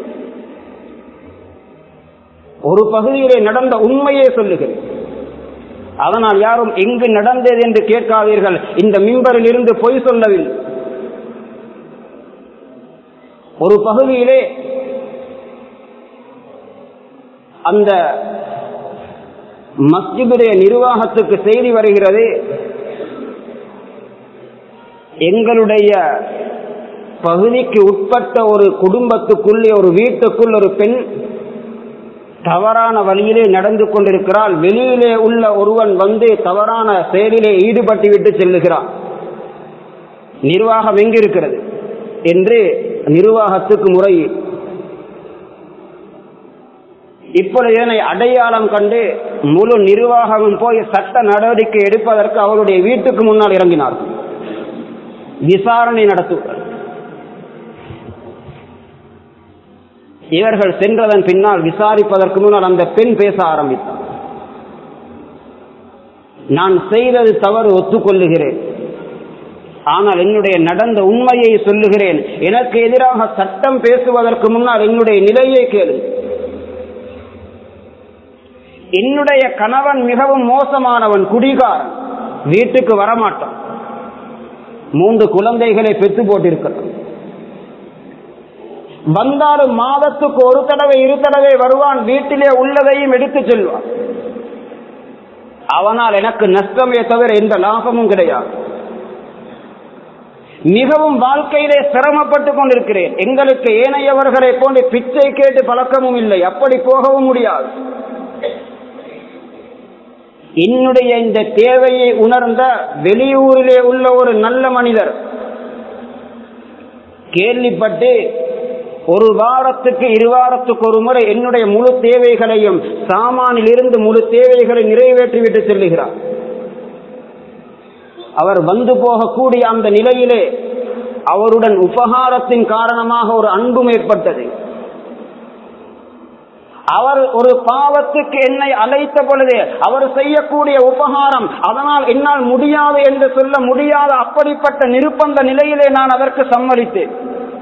ஒரு பகுதியிலே நடந்த உண்மையே சொல்லுகிறேன் அதனால் யாரும் எங்கு நடந்தது என்று கேட்காதீர்கள் இந்த மிம்பரில் இருந்து பொய் சொல்லவில்லை ஒரு பகுதியிலே அந்த மஸ்ஜிதுடைய நிர்வாகத்துக்கு செய்தி வருகிறது எங்களுடைய பகுதிக்கு உட்பட்ட ஒரு குடும்பத்துக்குள்ளே ஒரு வீட்டுக்குள் ஒரு பெண் தவறான வழியிலே நடந்து கொண்டிருக்கிறாள் வெளியிலே உள்ள ஒருவன் வந்து தவறான செயலிலே ஈடுபட்டு விட்டு செல்லுகிறான் நிர்வாகம் எங்கிருக்கிறது என்று நிர்வாகத்துக்கு முறை இப்பொழுது இதனை அடையாளம் கண்டு முழு நிர்வாகமும் போய் சட்ட நடவடிக்கை எடுப்பதற்கு அவருடைய வீட்டுக்கு முன்னால் இறங்கினார்கள் விசாரணை நடத்துவார் இவர்கள் சென்றதன் பின்னால் விசாரிப்பதற்கு முன்னால் அந்த பெண் பேச ஆரம்பித்தார் நான் செய்தது தவறு ஒத்துக்கொள்ளுகிறேன் ஆனால் என்னுடைய நடந்த உண்மையை சொல்லுகிறேன் எனக்கு எதிராக சட்டம் பேசுவதற்கு முன்னால் என்னுடைய நிலையை கேளு என்னுடைய கணவன் மிகவும் மோசமானவன் குடிகாரன் வீட்டுக்கு வரமாட்டான் மூன்று குழந்தைகளை பெற்று போட்டிருக்கிறான் வந்தாலும் மாதத்துக்கு ஒரு தடவை இரு தடவை வருவான் வீட்டிலே உள்ளதையும் எடுத்து செல்வான் அவனால் எனக்கு நஷ்டமே தவிர எந்த லாபமும் கிடையாது மிகவும் வாழ்க்கையிலே சிரமப்பட்டுக் கொண்டிருக்கிறேன் எங்களுக்கு ஏனையவர்களை போன்று பிச்சை கேட்டு பழக்கமும் இல்லை அப்படி போகவும் முடியாது என்னுடைய இந்த தேவையை உணர்ந்த வெளியூரிலே உள்ள ஒரு நல்ல மனிதர் கேள்விப்பட்டு ஒரு வாரத்துக்கு இரு வாரத்துக்கு ஒரு முறை என்னுடைய முழு தேவைகளையும் சாமானில் இருந்து முழு தேவைகளை நிறைவேற்றிவிட்டு செல்லுகிறார் அவர் வந்து போகக்கூடிய அந்த நிலையிலே அவருடன் உபகாரத்தின் காரணமாக ஒரு அன்பும் ஏற்பட்டது அவர் ஒரு பாவத்துக்கு என்னை அழைத்த பொழுது அவர் செய்யக்கூடிய உபகாரம் அதனால் என்னால் முடியாது என்று சொல்ல முடியாத அப்படிப்பட்ட நிருப்பந்த நிலையிலே நான் அதற்கு சம்மதித்தேன்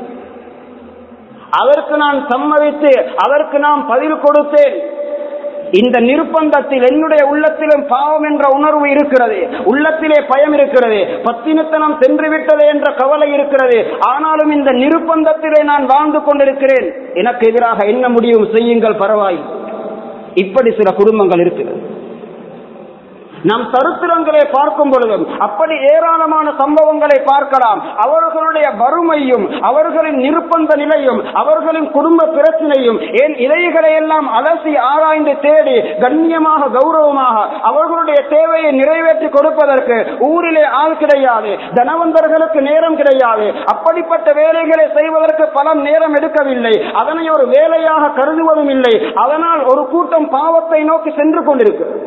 அதற்கு நான் சம்மதித்து அதற்கு நான் பதில் கொடுத்தேன் இந்த நிர்பந்தத்தில் என்னுடைய உள்ளத்திலும் பாவம் என்ற உணர்வு இருக்கிறது உள்ளத்திலே பயம் இருக்கிறது பத்தினத்தனம் சென்று விட்டது என்ற கவலை இருக்கிறது ஆனாலும் இந்த நிர்பந்தத்திலே நான் வாழ்ந்து கொண்டிருக்கிறேன் எனக்கு எதிராக என்ன முடியும் செய்யுங்கள் பரவாயில்லை இப்படி சில குடும்பங்கள் இருக்கிறது நாம் சரித்திரங்களை பார்க்கும் பொழுதும் அப்படி ஏராளமான சம்பவங்களை பார்க்கலாம் அவர்களுடைய வறுமையும் அவர்களின் நிர்பந்த நிலையும் அவர்களின் குடும்ப பிரச்சனையும் ஏன் இதைகளை எல்லாம் அலசி ஆராய்ந்து தேடி கண்ணியமாக கௌரவமாக அவர்களுடைய தேவையை நிறைவேற்றி கொடுப்பதற்கு ஊரிலே ஆள் கிடையாது தனவந்தர்களுக்கு நேரம் கிடையாது அப்படிப்பட்ட வேலைகளை செய்வதற்கு பல நேரம் எடுக்கவில்லை அதனை ஒரு வேலையாக கருதுவதும் இல்லை அதனால் ஒரு கூட்டம் பாவத்தை நோக்கி சென்று கொண்டிருக்கிறது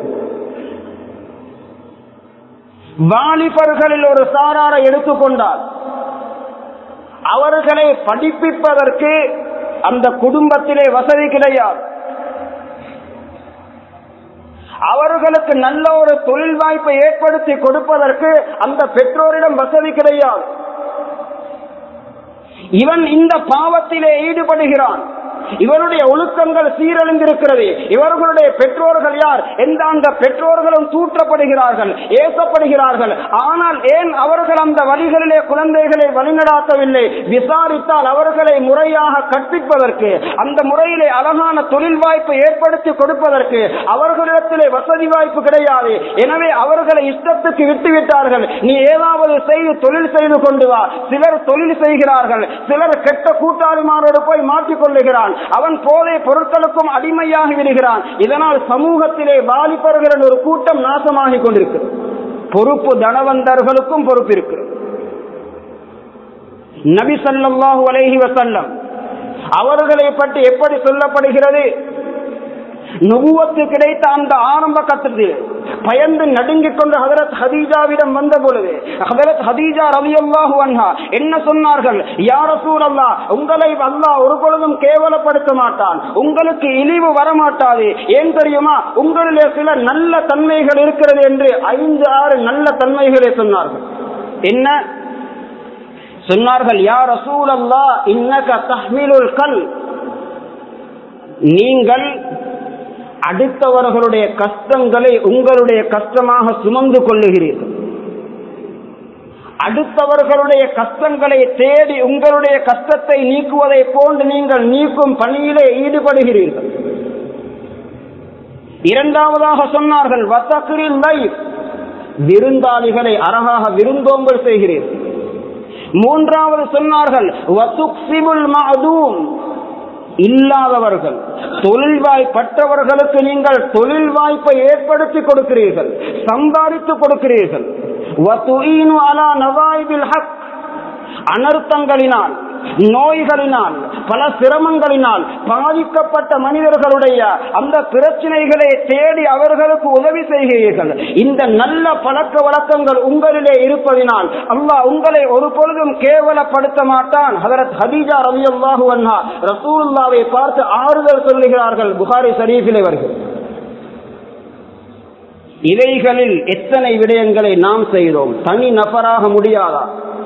வாலிபர்களில் ஒரு சாராரை எடுத்துக்கொண்டால் அவர்களை படிப்பிப்பதற்கு அந்த குடும்பத்திலே வசதி கிடையாது அவர்களுக்கு நல்ல ஒரு தொழில் வாய்ப்பை ஏற்படுத்தி கொடுப்பதற்கு அந்த பெற்றோரிடம் வசதி கிடையாது இவன் இந்த பாவத்திலே ஈடுபடுகிறான் இவருடைய ஒழுக்கங்கள் சீரழிந்திருக்கிறது இவர்களுடைய பெற்றோர்கள் யார் எந்த அந்த பெற்றோர்களும் தூற்றப்படுகிறார்கள் ஏசப்படுகிறார்கள் ஆனால் ஏன் அவர்கள் அந்த வழிகளிலே குழந்தைகளை வழிநடாத்தவில்லை விசாரித்தால் அவர்களை முறையாக கற்பிப்பதற்கு அந்த முறையிலே அழகான தொழில் வாய்ப்பை ஏற்படுத்தி கொடுப்பதற்கு அவர்களிடத்திலே வசதி வாய்ப்பு கிடையாது எனவே அவர்களை இஷ்டத்துக்கு விட்டுவிட்டார்கள் நீ ஏதாவது செய்து தொழில் செய்து கொண்டு வா சிலர் தொழில் செய்கிறார்கள் சிலர் கெட்ட கூட்டாளிமாரோடு போய் மாற்றிக் கொள்ளுகிறான் அவன் போதை பொருட்களுக்கும் அடிமையாகி விடுகிறான் இதனால் சமூகத்திலே வாலிபர்கள் ஒரு கூட்டம் நாசமாகி கொண்டிருக்கிறது பொறுப்பு தனவந்தர்களுக்கும் பொறுப்பு இருக்கிறது நபி சல்லாஹூ அலைஹி வசல்லம் அவர்களை பற்றி எப்படி சொல்லப்படுகிறது நுகுவத்து கிடைத்த அந்த ஆரம்ப கட்டத்தில் பயந்து நடுங்கிக் கொண்டு ஹதரத் ஹதீஜாவிடம் வந்த பொழுது ஹதரத் ஹதீஜா ரவி அல்லாஹு அன்ஹா என்ன சொன்னார்கள் யார சூழல்லா உங்களை அல்லாஹ் ஒரு பொழுதும் கேவலப்படுத்த மாட்டான் உங்களுக்கு இழிவு வரமாட்டாது ஏன் தெரியுமா உங்களிலே சில நல்ல தன்மைகள் இருக்கிறது என்று ஐந்து ஆறு நல்ல தன்மைகளை சொன்னார்கள் என்ன சொன்னார்கள் யார் ரசூல் அல்லா இன்னக தஹ்மிலுல் கல் நீங்கள் அடுத்தவர்களுடைய கஷ்டங்களை உங்களுடைய கஷ்டமாக சுமந்து கொள்ளுகிறீர்கள் அடுத்தவர்களுடைய கஷ்டங்களை தேடி உங்களுடைய கஷ்டத்தை நீக்குவதை போன்று நீங்கள் நீக்கும் பணியிலே ஈடுபடுகிறீர்கள் இரண்டாவதாக சொன்னார்கள் வசக்கிரில் லைஃப் விருந்தாளிகளை அழகாக விருந்தோம்பல் செய்கிறீர்கள் மூன்றாவது சொன்னார்கள் வசுக்சிபுல் மஅதூம் இல்லாதவர்கள் தொழில் வாய்ப்பற்றவர்களுக்கு நீங்கள் தொழில் வாய்ப்பை ஏற்படுத்தி கொடுக்கிறீர்கள் சம்பாதித்து கொடுக்கிறீர்கள் அனர்த்தங்களினால் நோய்களினால் பல சிரமங்களினால் பாதிக்கப்பட்ட மனிதர்களுடைய அந்த பிரச்சனைகளை தேடி அவர்களுக்கு உதவி செய்கிறீர்கள் இந்த நல்ல பழக்க வழக்கங்கள் உங்களிலே இருப்பதினால் அல்லாஹ் உங்களை ஒரு பொழுதும் கேவலப்படுத்த மாட்டான் ஹதரத் ஹதீஜா ரவி அல்லாஹு அண்ணா ரசூல்லாவை பார்த்து ஆறுதல் சொல்லுகிறார்கள் புகாரி ஷரீஃபிலே வருகிறது இவைகளில் எத்தனை விடயங்களை நாம் செய்தோம் தனி நபராக முடியாதா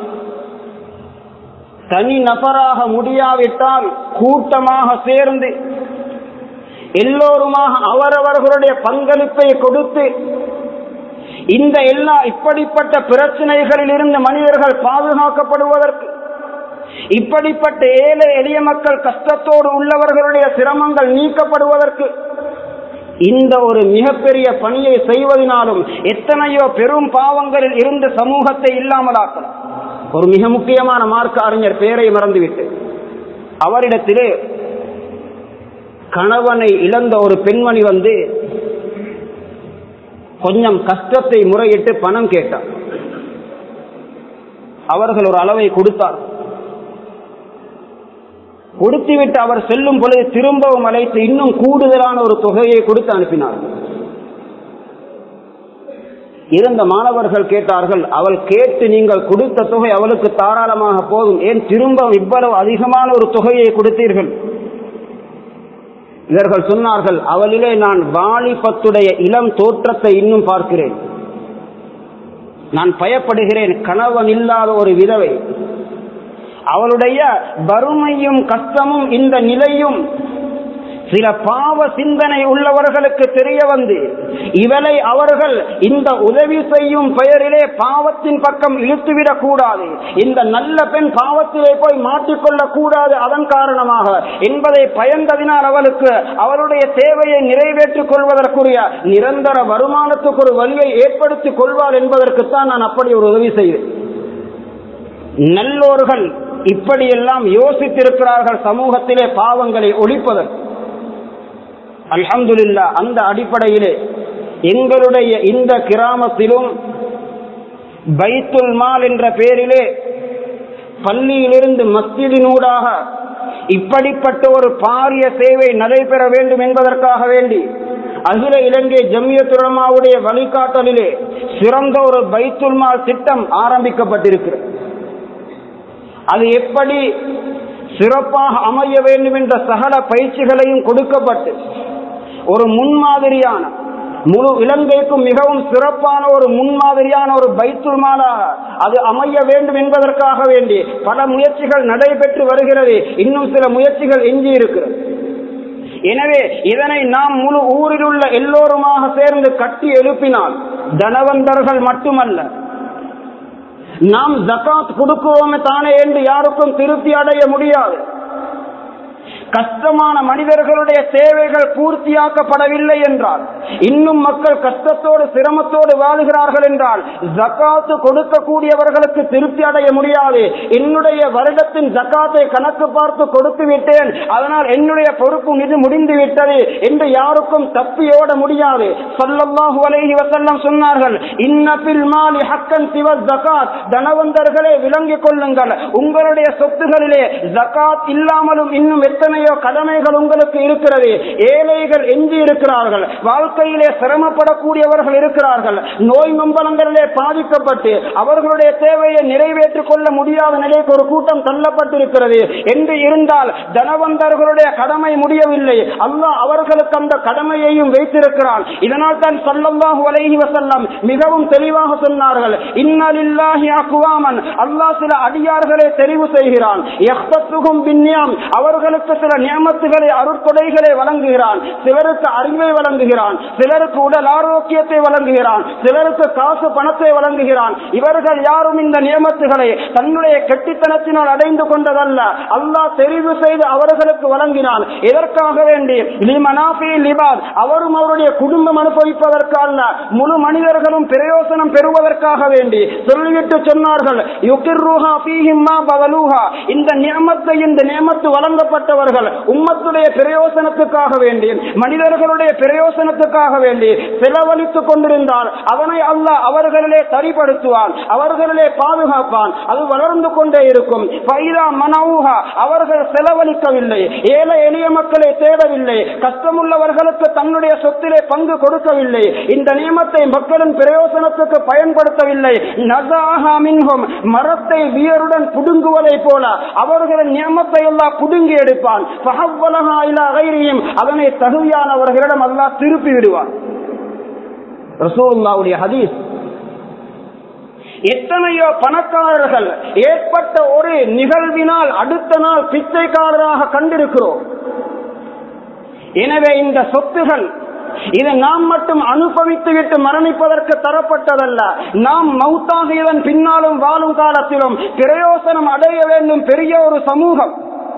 தனி நபராக முடியாவிட்டால் கூட்டமாக சேர்ந்து எல்லோருமாக அவரவர்களுடைய பங்களிப்பை கொடுத்து இந்த எல்லா இப்படிப்பட்ட பிரச்சனைகளில் இருந்து மனிதர்கள் பாதுகாக்கப்படுவதற்கு இப்படிப்பட்ட ஏழை எளிய மக்கள் கஷ்டத்தோடு உள்ளவர்களுடைய சிரமங்கள் நீக்கப்படுவதற்கு இந்த ஒரு மிகப்பெரிய பணியை செய்வதனாலும் எத்தனையோ பெரும் பாவங்களில் இருந்து சமூகத்தை இல்லாமலாக்கலாம் ஒரு மிக முக்கியமான மார்க்க அறிஞர் பெயரை மறந்துவிட்டு அவரிடத்திலே கணவனை இழந்த ஒரு பெண்மணி வந்து கொஞ்சம் கஷ்டத்தை முறையிட்டு பணம் கேட்டார் அவர்கள் ஒரு அளவை கொடுத்தார் கொடுத்துவிட்டு அவர் செல்லும் பொழுது திரும்பவும் அழைத்து இன்னும் கூடுதலான ஒரு தொகையை கொடுத்து அனுப்பினார் இருந்த மாணவர்கள் கேட்டார்கள் அவள் கேட்டு நீங்கள் கொடுத்த தொகை அவளுக்கு தாராளமாக போதும் ஏன் திரும்ப இவ்வளவு அதிகமான ஒரு தொகையை கொடுத்தீர்கள் இவர்கள் சொன்னார்கள் அவளிலே நான் வாலிபத்துடைய இளம் தோற்றத்தை இன்னும் பார்க்கிறேன் நான் பயப்படுகிறேன் கணவன் இல்லாத ஒரு விதவை அவளுடைய வறுமையும் கஷ்டமும் இந்த நிலையும் சில பாவ சிந்தனை உள்ளவர்களுக்கு தெரிய வந்து இவளை அவர்கள் இந்த உதவி செய்யும் பெயரிலே பாவத்தின் பக்கம் இழுத்துவிடக் கூடாது இந்த நல்ல பெண் பாவத்திலே போய் மாட்டிக்கொள்ளக் கூடாது அதன் காரணமாக என்பதை பயந்ததினால் அவளுக்கு அவளுடைய தேவையை நிறைவேற்றிக் கொள்வதற்குரிய நிரந்தர வருமானத்துக்கு ஒரு வழியை ஏற்படுத்திக் கொள்வார் என்பதற்குத்தான் நான் அப்படி ஒரு உதவி செய்தேன் நல்லோர்கள் இப்படியெல்லாம் யோசித்திருக்கிறார்கள் சமூகத்திலே பாவங்களை ஒழிப்பதற்கு அல்ஹம்துலில்லா அந்த அடிப்படையிலே எங்களுடைய இந்த கிராமத்திலும் பைத்துல் மால் என்ற பெயரிலே பள்ளியிலிருந்து மஸ்ஜிதினூடாக இப்படிப்பட்ட ஒரு பாரிய சேவை நடைபெற வேண்டும் என்பதற்காக வேண்டி அகில இலங்கை ஜம்மியத்துலமாவுடைய வழிகாட்டலிலே சிறந்த ஒரு பைத்துல் மால் திட்டம் ஆரம்பிக்கப்பட்டிருக்கிறது அது எப்படி சிறப்பாக அமைய வேண்டும் என்ற சகல பயிற்சிகளையும் கொடுக்கப்பட்டு ஒரு முன்மாதிரியான முழு இலங்கைக்கும் மிகவும் சிறப்பான ஒரு முன்மாதிரியான ஒரு பைத்துல்மாலாக அது அமைய வேண்டும் என்பதற்காக வேண்டி பல முயற்சிகள் நடைபெற்று வருகிறது இன்னும் சில முயற்சிகள் எஞ்சி இருக்கிறது எனவே இதனை நாம் முழு ஊரில் உள்ள எல்லோருமாக சேர்ந்து கட்டி எழுப்பினால் தனவந்தர்கள் மட்டுமல்ல நாம் ஜக்காத் கொடுக்குவோமே தானே என்று யாருக்கும் திருப்தி அடைய முடியாது கஷ்டமான மனிதர்களுடைய தேவைகள் பூர்த்தியாக்கப்படவில்லை என்றால் இன்னும் மக்கள் கஷ்டத்தோடு சிரமத்தோடு வாழுகிறார்கள் என்றால் ஜக்காத்து கொடுக்கக்கூடியவர்களுக்கு திருப்தி அடைய முடியாது என்னுடைய வருடத்தின் ஜக்காத்தை கணக்கு பார்த்து கொடுத்து விட்டேன் அதனால் என்னுடைய பொறுப்பு இது முடிந்து விட்டது என்று யாருக்கும் தப்பியோட முடியாது சொல்லல்லாஹு அலைஹி வசல்லம் சொன்னார்கள் இன்னபில் மாலி ஹக்கன் சிவ ஜகாத் தனவந்தர்களே விளங்கிக் கொள்ளுங்கள் உங்களுடைய சொத்துகளிலே ஜகாத் இல்லாமலும் இன்னும் எத்தனையோ கடமைகள் உங்களுக்கு இருக்கிறது ஏழைகள் எஞ்சி இருக்கிறார்கள் வாழ்க்கையிலே சிரமப்படக்கூடியவர்கள் இருக்கிறார்கள் நோய் நொம்பலங்களிலே பாதிக்கப்பட்டு அவர்களுடைய தேவையை நிறைவேற்றிக் கொள்ள முடியாத நிலைக்கு ஒரு கூட்டம் தள்ளப்பட்டிருக்கிறது என்று இருந்தால் தனவந்தர்களுடைய கடமை முடியவில்லை அல்லாஹ் அவர்களுக்கு அந்த கடமையையும் வைத்திருக்கிறான் இதனால் தான் சல்லல்லாஹு அலைஹி வசல்லம் மிகவும் தெளிவாக சொன்னார்கள் இன்னலில்லாஹி அக்வாமன் அல்லாஹ் சில அடியார்களை தெரிவு செய்கிறான் யஹ்தத்துஹும் பின்னியாம் அவர்களுக்கு சில நியமத்துகளை அருட்கொடைகளை வழங்குகிறான் சிலருக்கு அறிவை வழங்குகிறான் சிலருக்கு உடல் ஆரோக்கியத்தை வழங்குகிறான் சிலருக்கு காசு பணத்தை வழங்குகிறான் இவர்கள் யாரும் இந்த நியமத்துகளை தன்னுடைய கெட்டித்தனத்தினால் அடைந்து கொண்டதல்ல அல்லாஹ் தெரிவு செய்து அவர்களுக்கு வழங்கினான் எதற்காக வேண்டி லிமனாபி லிபாத் அவரும் அவருடைய குடும்பம் அனுபவிப்பதற்கு அல்ல முழு மனிதர்களும் பிரயோசனம் பெறுவதற்காக வேண்டி சொல்லிவிட்டு சொன்னார்கள் யுகிர்ருஹா ஃபீஹிம் மா பதலுஹா இந்த நியமத்தை இந்த நியமத்து வழங்கப்பட்டவர்கள் அவர்கள் உம்மத்துடைய பிரயோசனத்துக்காக வேண்டி மனிதர்களுடைய பிரயோசனத்துக்காக வேண்டி செலவழித்துக் கொண்டிருந்தால் அவனை அல்லாஹ் அவர்களிலே சரிப்படுத்துவான் அவர்களிலே பாதுகாப்பான் அது வளர்ந்து கொண்டே இருக்கும் பைதா மனவுகா அவர்கள் செலவழிக்கவில்லை ஏழை எளிய மக்களை தேடவில்லை கஷ்டமுள்ளவர்களுக்கு தன்னுடைய சொத்திலே பங்கு கொடுக்கவில்லை இந்த நியமத்தை மக்களின் பிரயோசனத்துக்கு பயன்படுத்தவில்லை நசாஹா மின்ஹும் மரத்தை வியருடன் புடுங்குவதை போல அவர்களின் நியமத்தை எல்லாம் புடுங்கி எடுப்பான் ஃபஹவ்வலஹா இலா கைரியும் அதனை தகுதியானவர்களிடம் அல்லாஹ் திருப்பி விடுவான் ரசூலுல்லாவுடைய ஹதீஸ் எத்தனையோ பணக்காரர்கள் ஏற்பட்ட ஒரு நிகழ்வினால் அடுத்த நாள் பிச்சைக்காரராக கண்டிருக்கிறோம் எனவே இந்த சொத்துகள் இதை நாம் மட்டும் அனுபவித்து விட்டு மரணிப்பதற்கு தரப்பட்டதல்ல நாம் மௌத்தாகியதன் பின்னாலும் வாழும் காலத்திலும் பிரயோசனம் அடைய வேண்டும் பெரிய ஒரு சமூகம்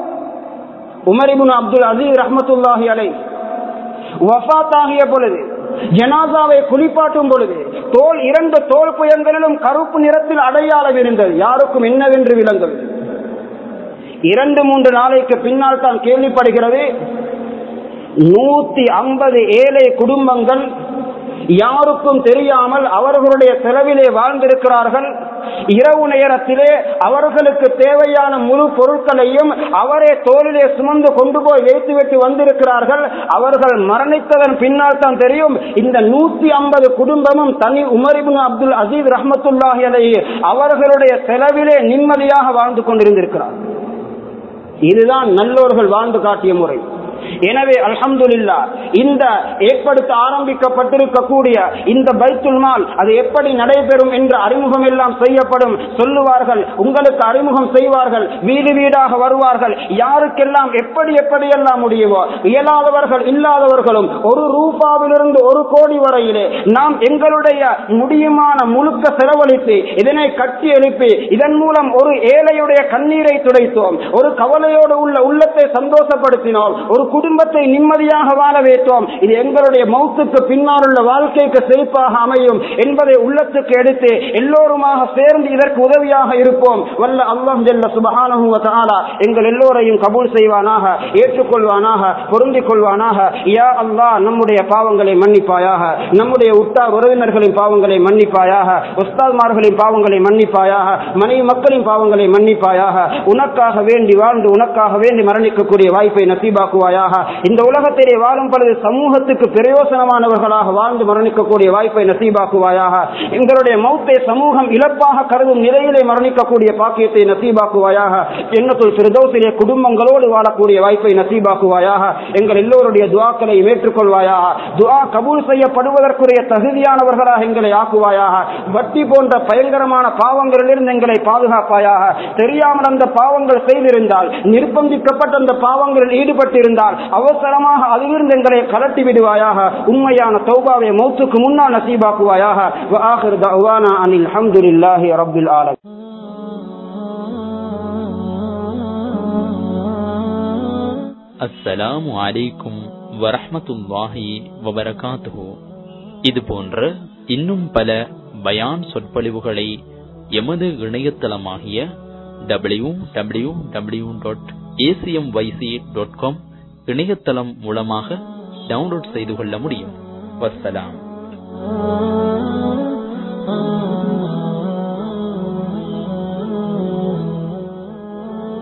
உமரிபுன் அப்துல் அசீஸ் ரஹமத்துல்லாஹி அலை வஃபாத்தாகிய பொழுது ஜனாசாவை குளிப்பாட்டும் பொழுது தோல் இரண்டு தோல் புயங்களிலும் கருப்பு நிறத்தில் அடையாளம் இருந்தது யாருக்கும் என்னவென்று விளங்கவில்லை இரண்டு மூன்று நாளைக்கு பின்னால் தான் கேள்விப்படுகிறது நூத்தி ஐம்பது ஏழை குடும்பங்கள் யாருக்கும் தெரியாமல் அவர்களுடைய செலவிலே வாழ்ந்திருக்கிறார்கள் இரவு நேரத்திலே அவர்களுக்கு தேவையான முழு பொருட்களையும் அவரே தோளிலே சுமந்து கொண்டு போய் வைத்துவிட்டு வந்திருக்கிறார்கள் அவர்கள் மரணித்ததன் பின்னால் தான் தெரியும் இந்த நூத்தி ஐம்பது குடும்பமும் தனி உமரிபின் அப்துல் அசீஸ் ரஹமத்துல்லாஹி அலைஹி அவர்களுடைய செலவிலே நிம்மதியாக வாழ்ந்து கொண்டிருந்திருக்கிறார் இதுதான் நல்லோர்கள் வாழ்ந்து காட்டிய முறை எனவே அல்ஹம்துலில்லா இந்த ஏற்படுத்த ஆரம்பிக்கப்பட்டிருக்கக்கூடிய இந்த பைத்துல் மால் அது எப்படி நடைபெறும் என்ற அறிமுகம் எல்லாம் செய்யப்படும் சொல்லுவார்கள் உங்களுக்கு அறிமுகம் செய்வார்கள் வீடு வீடாக வருவார்கள் யாருக்கெல்லாம் எப்படி எப்படி எல்லாம் முடியுமோ இயலாதவர்கள் இல்லாதவர்களும் ஒரு ரூபாவிலிருந்து ஒரு கோடி வரையிலே நாம் எங்களுடைய முடியுமான முழுக்க செலவழித்து இதனை கட்டி எழுப்பி இதன் மூலம் ஒரு ஏழையுடைய கண்ணீரை துடைத்தோம் ஒரு கவலையோடு உள்ள உள்ளத்தை சந்தோஷப்படுத்தினோம் ஒரு குடும்பத்தை நிம்மதியாக வாழ வைத்தோம் இது எங்களுடைய மௌத்துக்கு பின்னால் உள்ள வாழ்க்கைக்கு செழிப்பாக அமையும் என்பதை உள்ளத்துக்கு எடுத்து எல்லோருமாக சேர்ந்து இதற்கு உதவியாக இருப்போம் வல்ல அல்லாஹ் ஜல்ல சுபஹானஹு வ தஆலா எங்கள் எல்லோரையும் கபூல் செய்வானாக ஏற்றுக்கொள்வானாக பொருந்திக் கொள்வானாக யா அல்லாஹ் நம்முடைய பாவங்களை மன்னிப்பாயாக நம்முடைய உற்றார் உறவினர்களின் பாவங்களை மன்னிப்பாயாக உஸ்தாத்மார்களின் பாவங்களை மன்னிப்பாயாக மனைவி மக்களின் பாவங்களை மன்னிப்பாயாக உனக்காக வேண்டி வாழ்ந்து உனக்காக வேண்டி மரணிக்கக்கூடிய வாய்ப்பை நசீபாக்குவாயாக இந்த உலகத்திலே வாழும் பொழுது சமூகத்துக்கு பிரயோசனமானவர்களாக வாழ்ந்து மரணிக்கக்கூடிய வாய்ப்பை நசீபாக்குவாயாக எங்களுடைய மௌத்தை சமூகம் இழப்பாக கருதும் நிலையிலே மரணிக்கக்கூடிய பாக்கியத்தை நசீபாக்குவாயாக எண்ணத்துள் பிரதோசிலே குடும்பங்களோடு வாழக்கூடிய வாய்ப்பை நசீபாக்குவாயாக எங்கள் எல்லோருடைய துவாக்களை ஏற்றுக்கொள்வாயாக துவா கபூல் செய்யப்படுவதற்குரிய தகுதியானவர்களாக எங்களை ஆக்குவாயாக வட்டி போன்ற பயங்கரமான பாவங்களிலிருந்து எங்களை பாதுகாப்பாயாக தெரியாமல் அந்த பாவங்கள் செய்திருந்தால் நிர்பந்திக்கப்பட்ட அந்த பாவங்களில் ஈடுபட்டிருந்தால் அவசரமாக அதிலிருந்து எங்களை கலட்டி விடுவாயாக உண்மையான தௌபாவை மௌத்துக்கு முன்னால் நசீபாக்குவாயாக وآخر دعوانا أن الحمد لله رب العالمين அஸ்ஸலாமு அலைக்கும் வரஹ்மத்துல்லாஹி வபரகாத்துஹு இது போன்ற இன்னும் பல பயான் சொற்பொழிவுகளை எமது இணையதளமாகிய W W W dot ACM YC dot com இணையதளம் மூலமாக டவுன்லோட் செய்து கொள்ள முடியும் வஸ்ஸலாம்